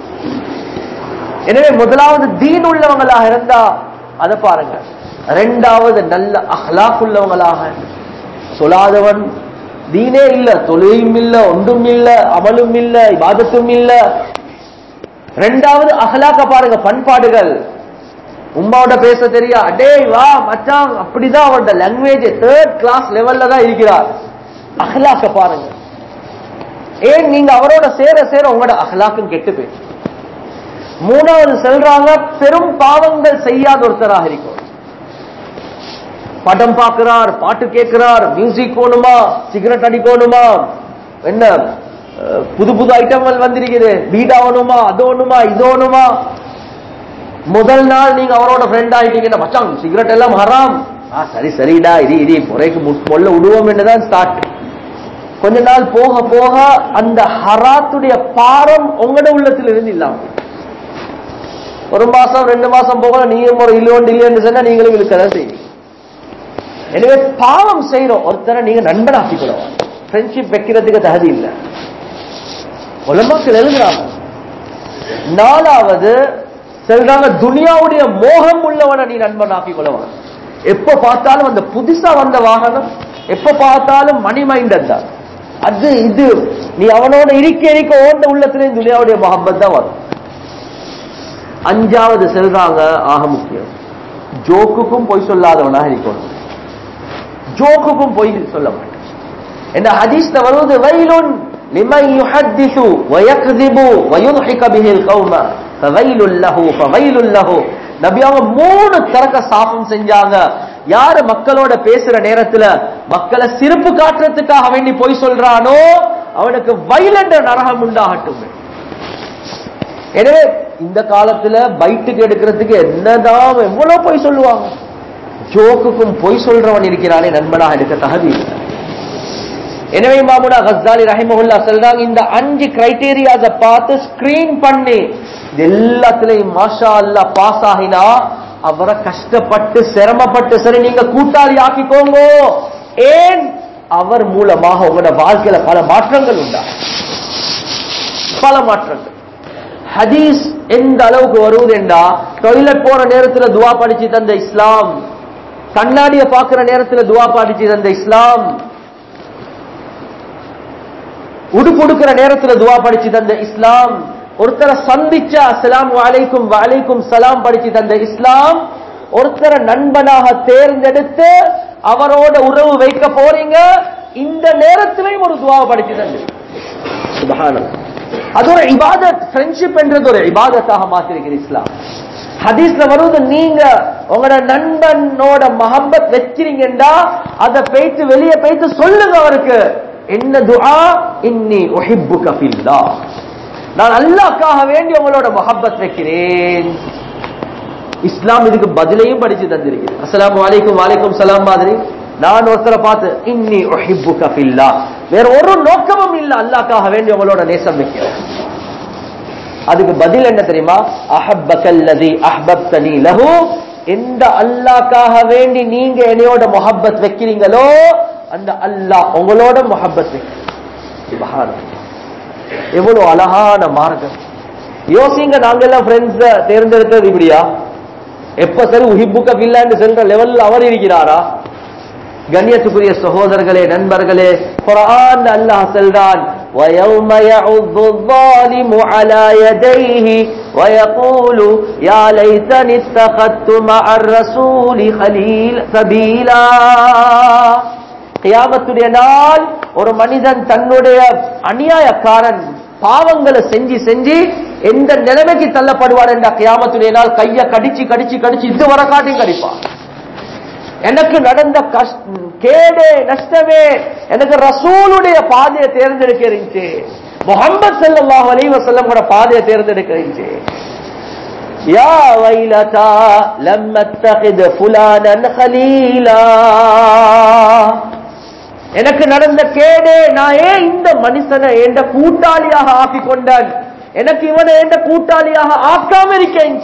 எனவே முதலாவது தீன் உள்ளவங்களாக இருந்தா அதை பாருங்க ரெண்டாவது நல்ல அஹ்லாக் உள்ளவங்களாக சொல்லாதவன் தீனே இல்ல தொழிலும் இல்ல ஒன்றும் இல்ல அமலும் இல்ல இபாதத்தும் இல்ல ரெண்டாவது அஹ்லாக்க பாருங்க பண்பாடுகள் உம்மாவோட பேச தெரியா டேய் வா மச்சான் அப்படிதான் அவரோட லாங்குவேஜ் தேர்ட் கிளாஸ் லெவல்ல தான் இருக்கிறார் அஹ்லாக்க பாருங்க ஏன் நீங்க அவரோட சேர சேர உங்களோட அஹ்லாக்கும் கெட்டு போயிடும் மூணாவது செல்றாங்க பெரும் பாவங்கள் செய்யாத ஒருத்தராக இருக்கும் படம் பார்க்கிறார் பாட்டு கேட்கிறார் மியூசிக் போகணுமா சிகரெட் அடிக்கணுமா என்ன அஹ், புது புது ஐட்டங்கள் வந்திருக்குது பீட் ஆகணுமா அது ஒண்ணுமா இது ஒண்ணுமா முதல் நாள் நீங்க அவரோட ஃப்ரெண்ட் ஆயிட்டீங்கன்னா மச்சான் சிகரெட் எல்லாம் ஹராம் ஆ சரி சரிடா இது இது முறைக்கு மொல்ல விடுவோம் என்றுதான் ஸ்டார்ட் கொஞ்ச நாள் போக போக அந்த ஹராத்துடைய பாரம் உங்களோட உள்ளத்தில் இருந்து இல்லாம போயிடும். ஒரு மாசம் ரெண்டு மாசம் போக நீயும் ஒரு இல்லோண்டு இல்லைன்னு சொன்னா நீங்களும் இருக்கதான் செய்வீங்க எனவே பாவம் செய்யறோம் ஒருத்தரை நீங்க நண்பனாக்கி கொள்ளலாம் ஃப்ரெண்ட்ஷிப் வைக்கிறதுக்கு தகுதி இல்லை உலமாக்கள் எழுதுறாங்க நாலாவது சொல்றாங்க துனியாவுடைய மோகம் உள்ளவனை நீ நண்பனாக்கி கொள்ளவான் எப்ப பார்த்தாலும் அந்த புதுசா வந்த வாகனம் எப்ப பார்த்தாலும் மணி மைண்டட் தான் அது இது நீ அவனோட இருக்க இருக்க ஓண்ட உள்ளத்திலே துனியாவுடைய மொஹப்பத் தான் வரும் அஞ்சாவது செல்றாங்க ஆக முக்கியம் ஜோக்குக்கும் பொய் சொல்லாதவனாக இருக்கணும் ஜோக்குக்கும் பொய் சொல்ல மாட்டேன் என்ன ஹதீஸ்ல வருவது வயலுன் லிமன் யுஹத்திசு வயக்திபு வயுضحك به القوم فويل له فويل له நபி அவங்க மூணு தரக்க சாபம் செஞ்சாங்க யாரு மக்களோட பேசுற நேரத்துல மக்களை சிறப்பு காட்டுறதுக்காக வேண்டி பொய் சொல்றானோ அவனுக்கு வயலண்ட நரகம் உண்டாகட்டும் எனவே இந்த காலத்துல பைட்டுக்கு எடுக்கிறதுக்கு என்னதான் எவ்வளவு பொய் சொல்லுவாங்க ஜோக்குக்கும் பொய் சொல்றவன் இருக்கிறானே நண்பனாக எடுக்க தகுதி இல்லை எனவே மாமுனா கஸ்தாலி ரஹிமஹுல்லா சொல்றாங்க இந்த அஞ்சு கிரைட்டீரியாஸ பார்த்து ஸ்கிரீன் பண்ணி இது எல்லாத்துலயும் மாஷா அல்லா பாஸ் ஆகினா அவரை கஷ்டப்பட்டு சிரமப்பட்டு சரி நீங்க கூட்டாளி ஆக்கிக்கோங்க ஏன் அவர் மூலமாக உங்களோட வாழ்க்கையில பல மாற்றங்கள் உண்டா பல மாற்றங்கள் ஹதீஸ் எந்த அளவுக்கு வருவது என்றா டொய்லெட் போற நேரத்துல துவா படிச்சு தந்த இஸ்லாம் கண்ணாடிய பாக்குற நேரத்துல துவா படிச்சு தந்த இஸ்லாம் உடுப்பு உடுக்கிற நேரத்துல துவா படிச்சு தந்த இஸ்லாம் ஒருத்தரை சந்திச்சா அஸ்ஸலாமு அலைக்கும் வலைக்கும் சலாம் படிச்சு தந்த இஸ்லாம் ஒருத்தரை நண்பனாக தேர்ந்தெடுத்து அவரோட உறவு வைக்க போறீங்க இந்த நேரத்திலையும் ஒரு துவா படிச்சு தந்து சுபஹானல்லாஹ் அது ஒரு இபாதத் ஃப்ரெண்ட்ஷிப் என்றது ஒரு இபாதத்தாக மாத்திருக்கிற இஸ்லாம் ஹதீஸ்ல வருவது நீங்க உங்களோட நண்பனோட மஹப்பத் வச்சிருங்கண்டா அதை பேய்த்து வெளியே பேய்த்து சொல்லுங்க அவருக்கு என்ன துஆ இன்னி உஹிப்புக ஃபில்லாஹ் நான் அல்லாஹ்க்காக வேண்டி உங்களோட மஹப்பத் வைக்கிறேன் இஸ்லாம் இதுக்கு பதிலையும் படிச்சு தந்திருக்கிறேன் அஸ்ஸலாமு அலைக்கும் வலைக்கும் சலாம் மாதிரி நான் ஒருத்தரை பார்த்து இன்னி உஹிப்புக ஃபில்லாஹ் வேற ஒரு நோக்கமும் இல்ல அல்லாஹ்க்காக வேண்டி உங்களோட நேசம் வைக்கிறேன் அதுக்கு பதில் என்ன தெரியுமா அஹப்பகல்லதி அஹ்பப்தனி லஹு எந்த அல்லாஹ்க்காக வேண்டி நீங்க என்னையோட முஹப்பத் வைக்கிறீங்களோ அந்த அல்லாஹ் உங்களோட முஹப்பத் வைக்கிறேன் சுப்ஹானல்லாஹ். எவ்வளவு அழகான மார்க்கம் யோசிங்க நாங்க எல்லாம் ஃப்ரெண்ட்ஸ் தேர்ந்தெடுத்தது இப்படியா எப்ப சரி உஹிப்புக்க பில்லான்னு சென்ற லெவல்ல அவர் இருக்கிறாரா கண்ணியத்துக்குரிய சகோதரர்களே நண்பர்களே குர்ஆன் அல்லாஹ் சொல்றான் وَيَوْمَ يَعُضُّ الظَّالِمُ عَلَى يَدَيْهِ وَيَقُولُ يَا لَيْتَنِي اتَّخَذْتُ مَعَ الرَّسُولِ خَلِيلًا سَبِيلًا கியாமத்துடைய நாள் ஒரு மனிதன் தன்னுடைய அநியாயக்காரன் பாவங்களை செஞ்சு செஞ்சு எந்த நிலைமைக்கு தள்ளப்படுவார் என்ற கியாமத்துடைய நாள் கைய கடிச்சு கடிச்சு கடிச்சு இது வர காட்டியும் கடிப்பான் எனக்கு நடந்த கஷ்ட கேடே நஷ்டமே எனக்கு ரசூலுடைய பாதையை தேர்ந்தெடுக்க இருந்துச்சு முகமது ஸல்லல்லாஹு அலைஹி வஸல்லம் கூட பாதையை தேர்ந்தெடுக்க இருந்துச்சு யா வைலதா லம் அத்தகித் ஃபுலானன் خليلا எனக்கு நடந்த கேடே நான் ஏன் இந்த மனுஷனை என்ற கூட்டாளியாக ஆக்கி கொண்டான் எனக்கு இவனை என்ற கூட்டாளியாக ஆக்காம இருக்கேன்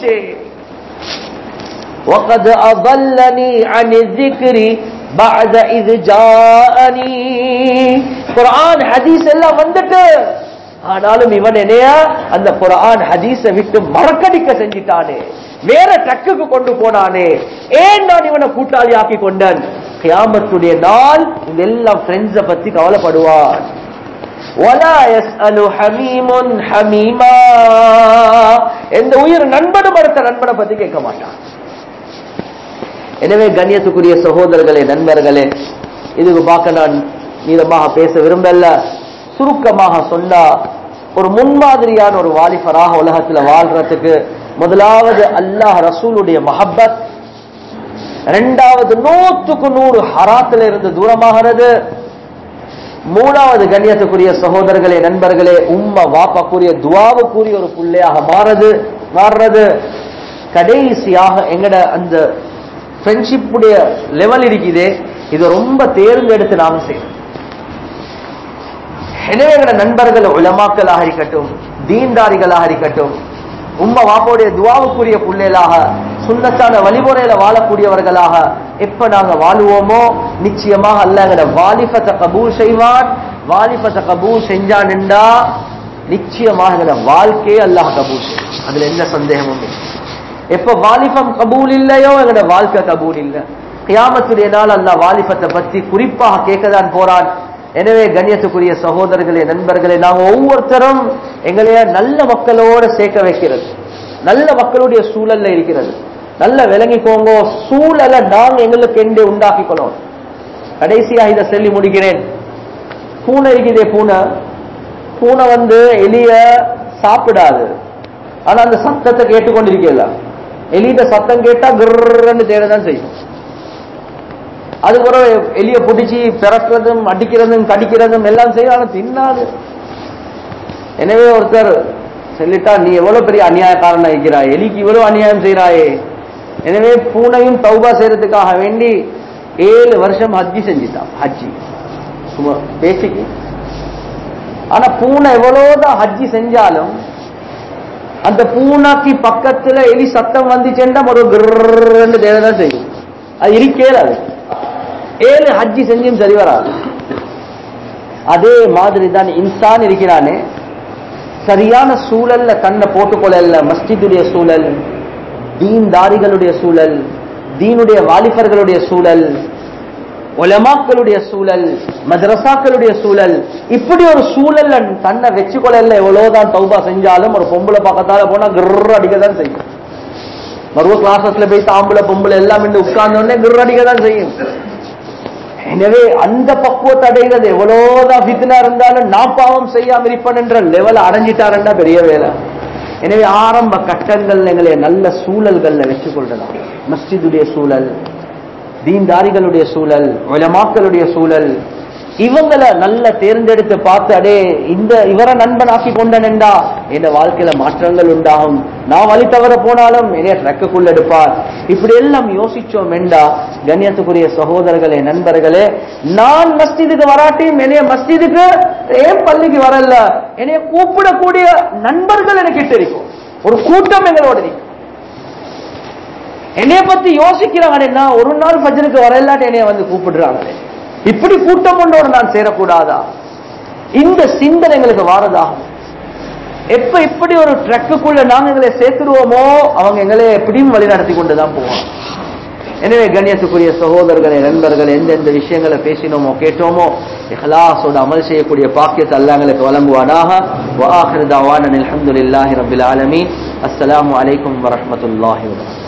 وقد أضلني عن الذكر بعد إذ جاءني குர்ஆன் ஹதீஸ் எல்லாம் வந்துட்டு ஆனாலும் இவன் என்னைய அந்த குர்ஆன் ஹதீஸை விட்டு மறக்கடிக்க செஞ்சிட்டானே வேற ட்ரக்குக்கு கொண்டு போனானே ஏன் நான் இவனை கூட்டாளி ஆக்கி கொண்டான் கியாமத்துடைய நாள் இந்த எல்லாம் ஃப்ரெண்ட்ஸை பத்தி கவலைப்படுவான் ولا يسأل حميم حميما எந்த உயிர் நண்பனும் அடுத்த நண்பனை பத்தி கேட்க மாட்டான் எனவே கண்ணியத்துக்குரிய சகோதரர்களே நண்பர்களே இதுக்கு பார்க்க நான் நீளமாக பேச விரும்பல சுருக்கமாக சொன்னா ஒரு முன்மாதிரியான ஒரு வாலிபராக உலகத்துல வாழ்றதுக்கு முதலாவது அல்லாஹ் ரசூலுடைய மஹப்பத் இரண்டாவது நூற்றுக்கு நூறு ஹராத்துல இருந்து தூரமாகிறது மூணாவது கண்ணியத்துக்குரிய சகோதரர்களே நண்பர்களே உம்ம வாப்பாக்குரிய துவாவுக்குரிய ஒரு புள்ளையாக மாறது மாறுறது கடைசியாக எங்கட அந்த ஃப்ரெண்ட்ஷிப்புடைய லெவல் இருக்குதே இது ரொம்ப தேர்ந்தெடுத்து நாம செய்யணும் எனவே எங்கட நண்பர்கள் உலமாக்களாக இருக்கட்டும் தீன்தாரிகளாக இருக்கட்டும் உம்ம வாப்போடைய துவாவுக்குரிய புள்ளைகளாக சுண்ணத்தான வழிமுறையில வாழக்கூடியவர்களாக எப்ப நாங்க வாழுவோமோ நிச்சயமாக அல்ல எங்கட வாலிபத்தை கபூல் செய்வான் வாலிபத்தை கபூல் செஞ்சான்டா நிச்சயமாக எங்கட வாழ்க்கையே அல்லாஹ் கபூல் செய்வான் அதுல எந்த சந்தேகமும் இல்லை எப்ப வாலிபம் கபூல் இல்லையோ எங்கட வாழ்க்கை கபூல் இல்லை கியாமத்துடைய நாள் அல்லாஹ் வாலிபத்தை பத்தி குறிப்பாக கேட்கதான் போறான் எனவே கண்ணியத்துக்குரிய சகோதரர்களே நண்பர்களே நாங்க ஒவ்வொருத்தரும் எங்களைய நல்ல மக்களோட சேர்க்க வைக்கிறது நல்ல மக்களுடைய சூழல்ல இருக்கிறது நல்ல விளங்கிக்கோங்க சூழலை நாங்க எங்களுக்கு என்று உண்டாக்கிக்கணும் கடைசியா இதை சொல்லி முடிக்கிறேன் பூனை இருக்குதே பூனை பூனை வந்து எலிய சாப்பிடாது ஆனா அந்த சத்தத்தை கேட்டுக்கொண்டிருக்கல எலியிட்ட சத்தம் கேட்டா கிர்ன்னு தேடதான் செய்யும் அதுக்கப்புறம் எலிய பிடிச்சி பிறக்கிறதும் அடிக்கிறதும் கடிக்கிறதும் எல்லாம் செய்யும் ஆனா தின்னாது எனவே ஒருத்தர் சொல்லிட்டா நீ எவ்வளவு பெரிய அநியாயக்காரனா இருக்கிறாய் எலிக்கு இவ்வளவு அநியாயம் செய்யறாயே எனவே பூனையும் தௌபா செய்யறதுக்காக வேண்டி ஏழு வருஷம் ஹஜ்ஜி செஞ்சிட்டான் ஹஜ்ஜி சும்மா பேசிக்கு ஆனா பூனை எவ்வளவுதான் ஹஜ்ஜி செஞ்சாலும் அந்த பூனாக்கு பக்கத்துல எலி சத்தம் வந்துச்சுன்னா ஒரு கிரன்னு தேவைதான் செய்யும் அது இருக்கே அது ஏழு ஹஜ்ஜி செஞ்சும் சரி வராது அதே மாதிரி தான் இன்சான் இருக்கிறானே சரியான சூழல்ல தன்னை போட்டுக்கொள்ள மஸ்ஜிதுடைய சூழல் தீன்தாரிகளுடைய சூழல் தீனுடைய வாலிபர்களுடைய சூழல் உலமாக்களுடைய சூழல் மதரசாக்களுடைய சூழல் இப்படி ஒரு சூழல்ல தன்னை வச்சுக்கொள்ள எவ்வளவுதான் தௌபா செஞ்சாலும் ஒரு பொம்பளை பக்கத்தால போனா கிர் அடிக்கதான் செய்யும் மருவ கிளாஸஸ்ல போய் தாம்பளை பொம்பளை எல்லாம் உட்கார்ந்த உடனே கிர் அடிக்கதான் செய்யும் எனவே அந்த பக்குவத்தை அடைகிறது எவ்வளவுதான் ஃபித்னா இருந்தாலும் நான் பாவம் செய்யாம இருப்பேன் என்ற லெவல் அடைஞ்சிட்டாருன்னா பெரிய வேலை எனவே ஆரம்ப கட்டங்கள் எங்களை நல்ல சூழல்கள்ல வச்சுக்கொள்ளலாம் மஸ்ஜிதுடைய சூழல் தீன்தாரிகளுடைய சூழல் உலமாக்களுடைய சூழல் இவங்களை நல்ல தேர்ந்தெடுத்து பார்த்து அடே இந்த இவரை நண்பனாக்கி கொண்டனெண்டா என் வாழ்க்கையில மாற்றங்கள் உண்டாகும் நான் வழி தவற போனாலும் என்னைய ட்ரக்குள்ள எடுப்பார் இப்படி எல்லாம் யோசிச்சோம் என்றா கண்ணியத்துக்குரிய சகோதரர்களே நண்பர்களே நான் மஸ்ஜிதுக்கு வராட்டியும் என்னைய மஸ்ஜிதுக்கு ஏன் பள்ளிக்கு வரல என்னைய கூப்பிடக்கூடிய நண்பர்கள் எனக்கு இருக்கும் ஒரு கூட்டம் எங்களோட இருக்கு என்னைய பத்தி யோசிக்கிறாங்கன்னா ஒரு நாள் பஜனுக்கு வரலாட்டு என்னைய வந்து கூப்பிடுறாங்களே இப்படி கூட்டம் கொண்டோடு நான் சேரக்கூடாதா இந்த சிந்தனை எங்களுக்கு வாரதாகும் எப்ப இப்படி ஒரு ட்ரக்குக்குள்ள நாங்க எங்களை சேர்த்துருவோமோ அவங்க எங்களை எப்படியும் வழி நடத்தி கொண்டுதான் போவோம் எனவே கண்ணியத்துக்குரிய சகோதரர்களே நண்பர்கள் எந்தெந்த விஷயங்களை பேசினோமோ கேட்டோமோ இஹ்லாஸோட அமல் செய்யக்கூடிய பாக்கியத்தை அல்லாஹ் எங்களுக்கு வழங்குவானாக வஆஹிரு தஅவானா அல்ஹம்துலில்லாஹி ரப்பில் ஆலமீன் அஸ்ஸலாமு அலைக்கும் வரஹ்மத்துல்லாஹி வபரகாத்துஹு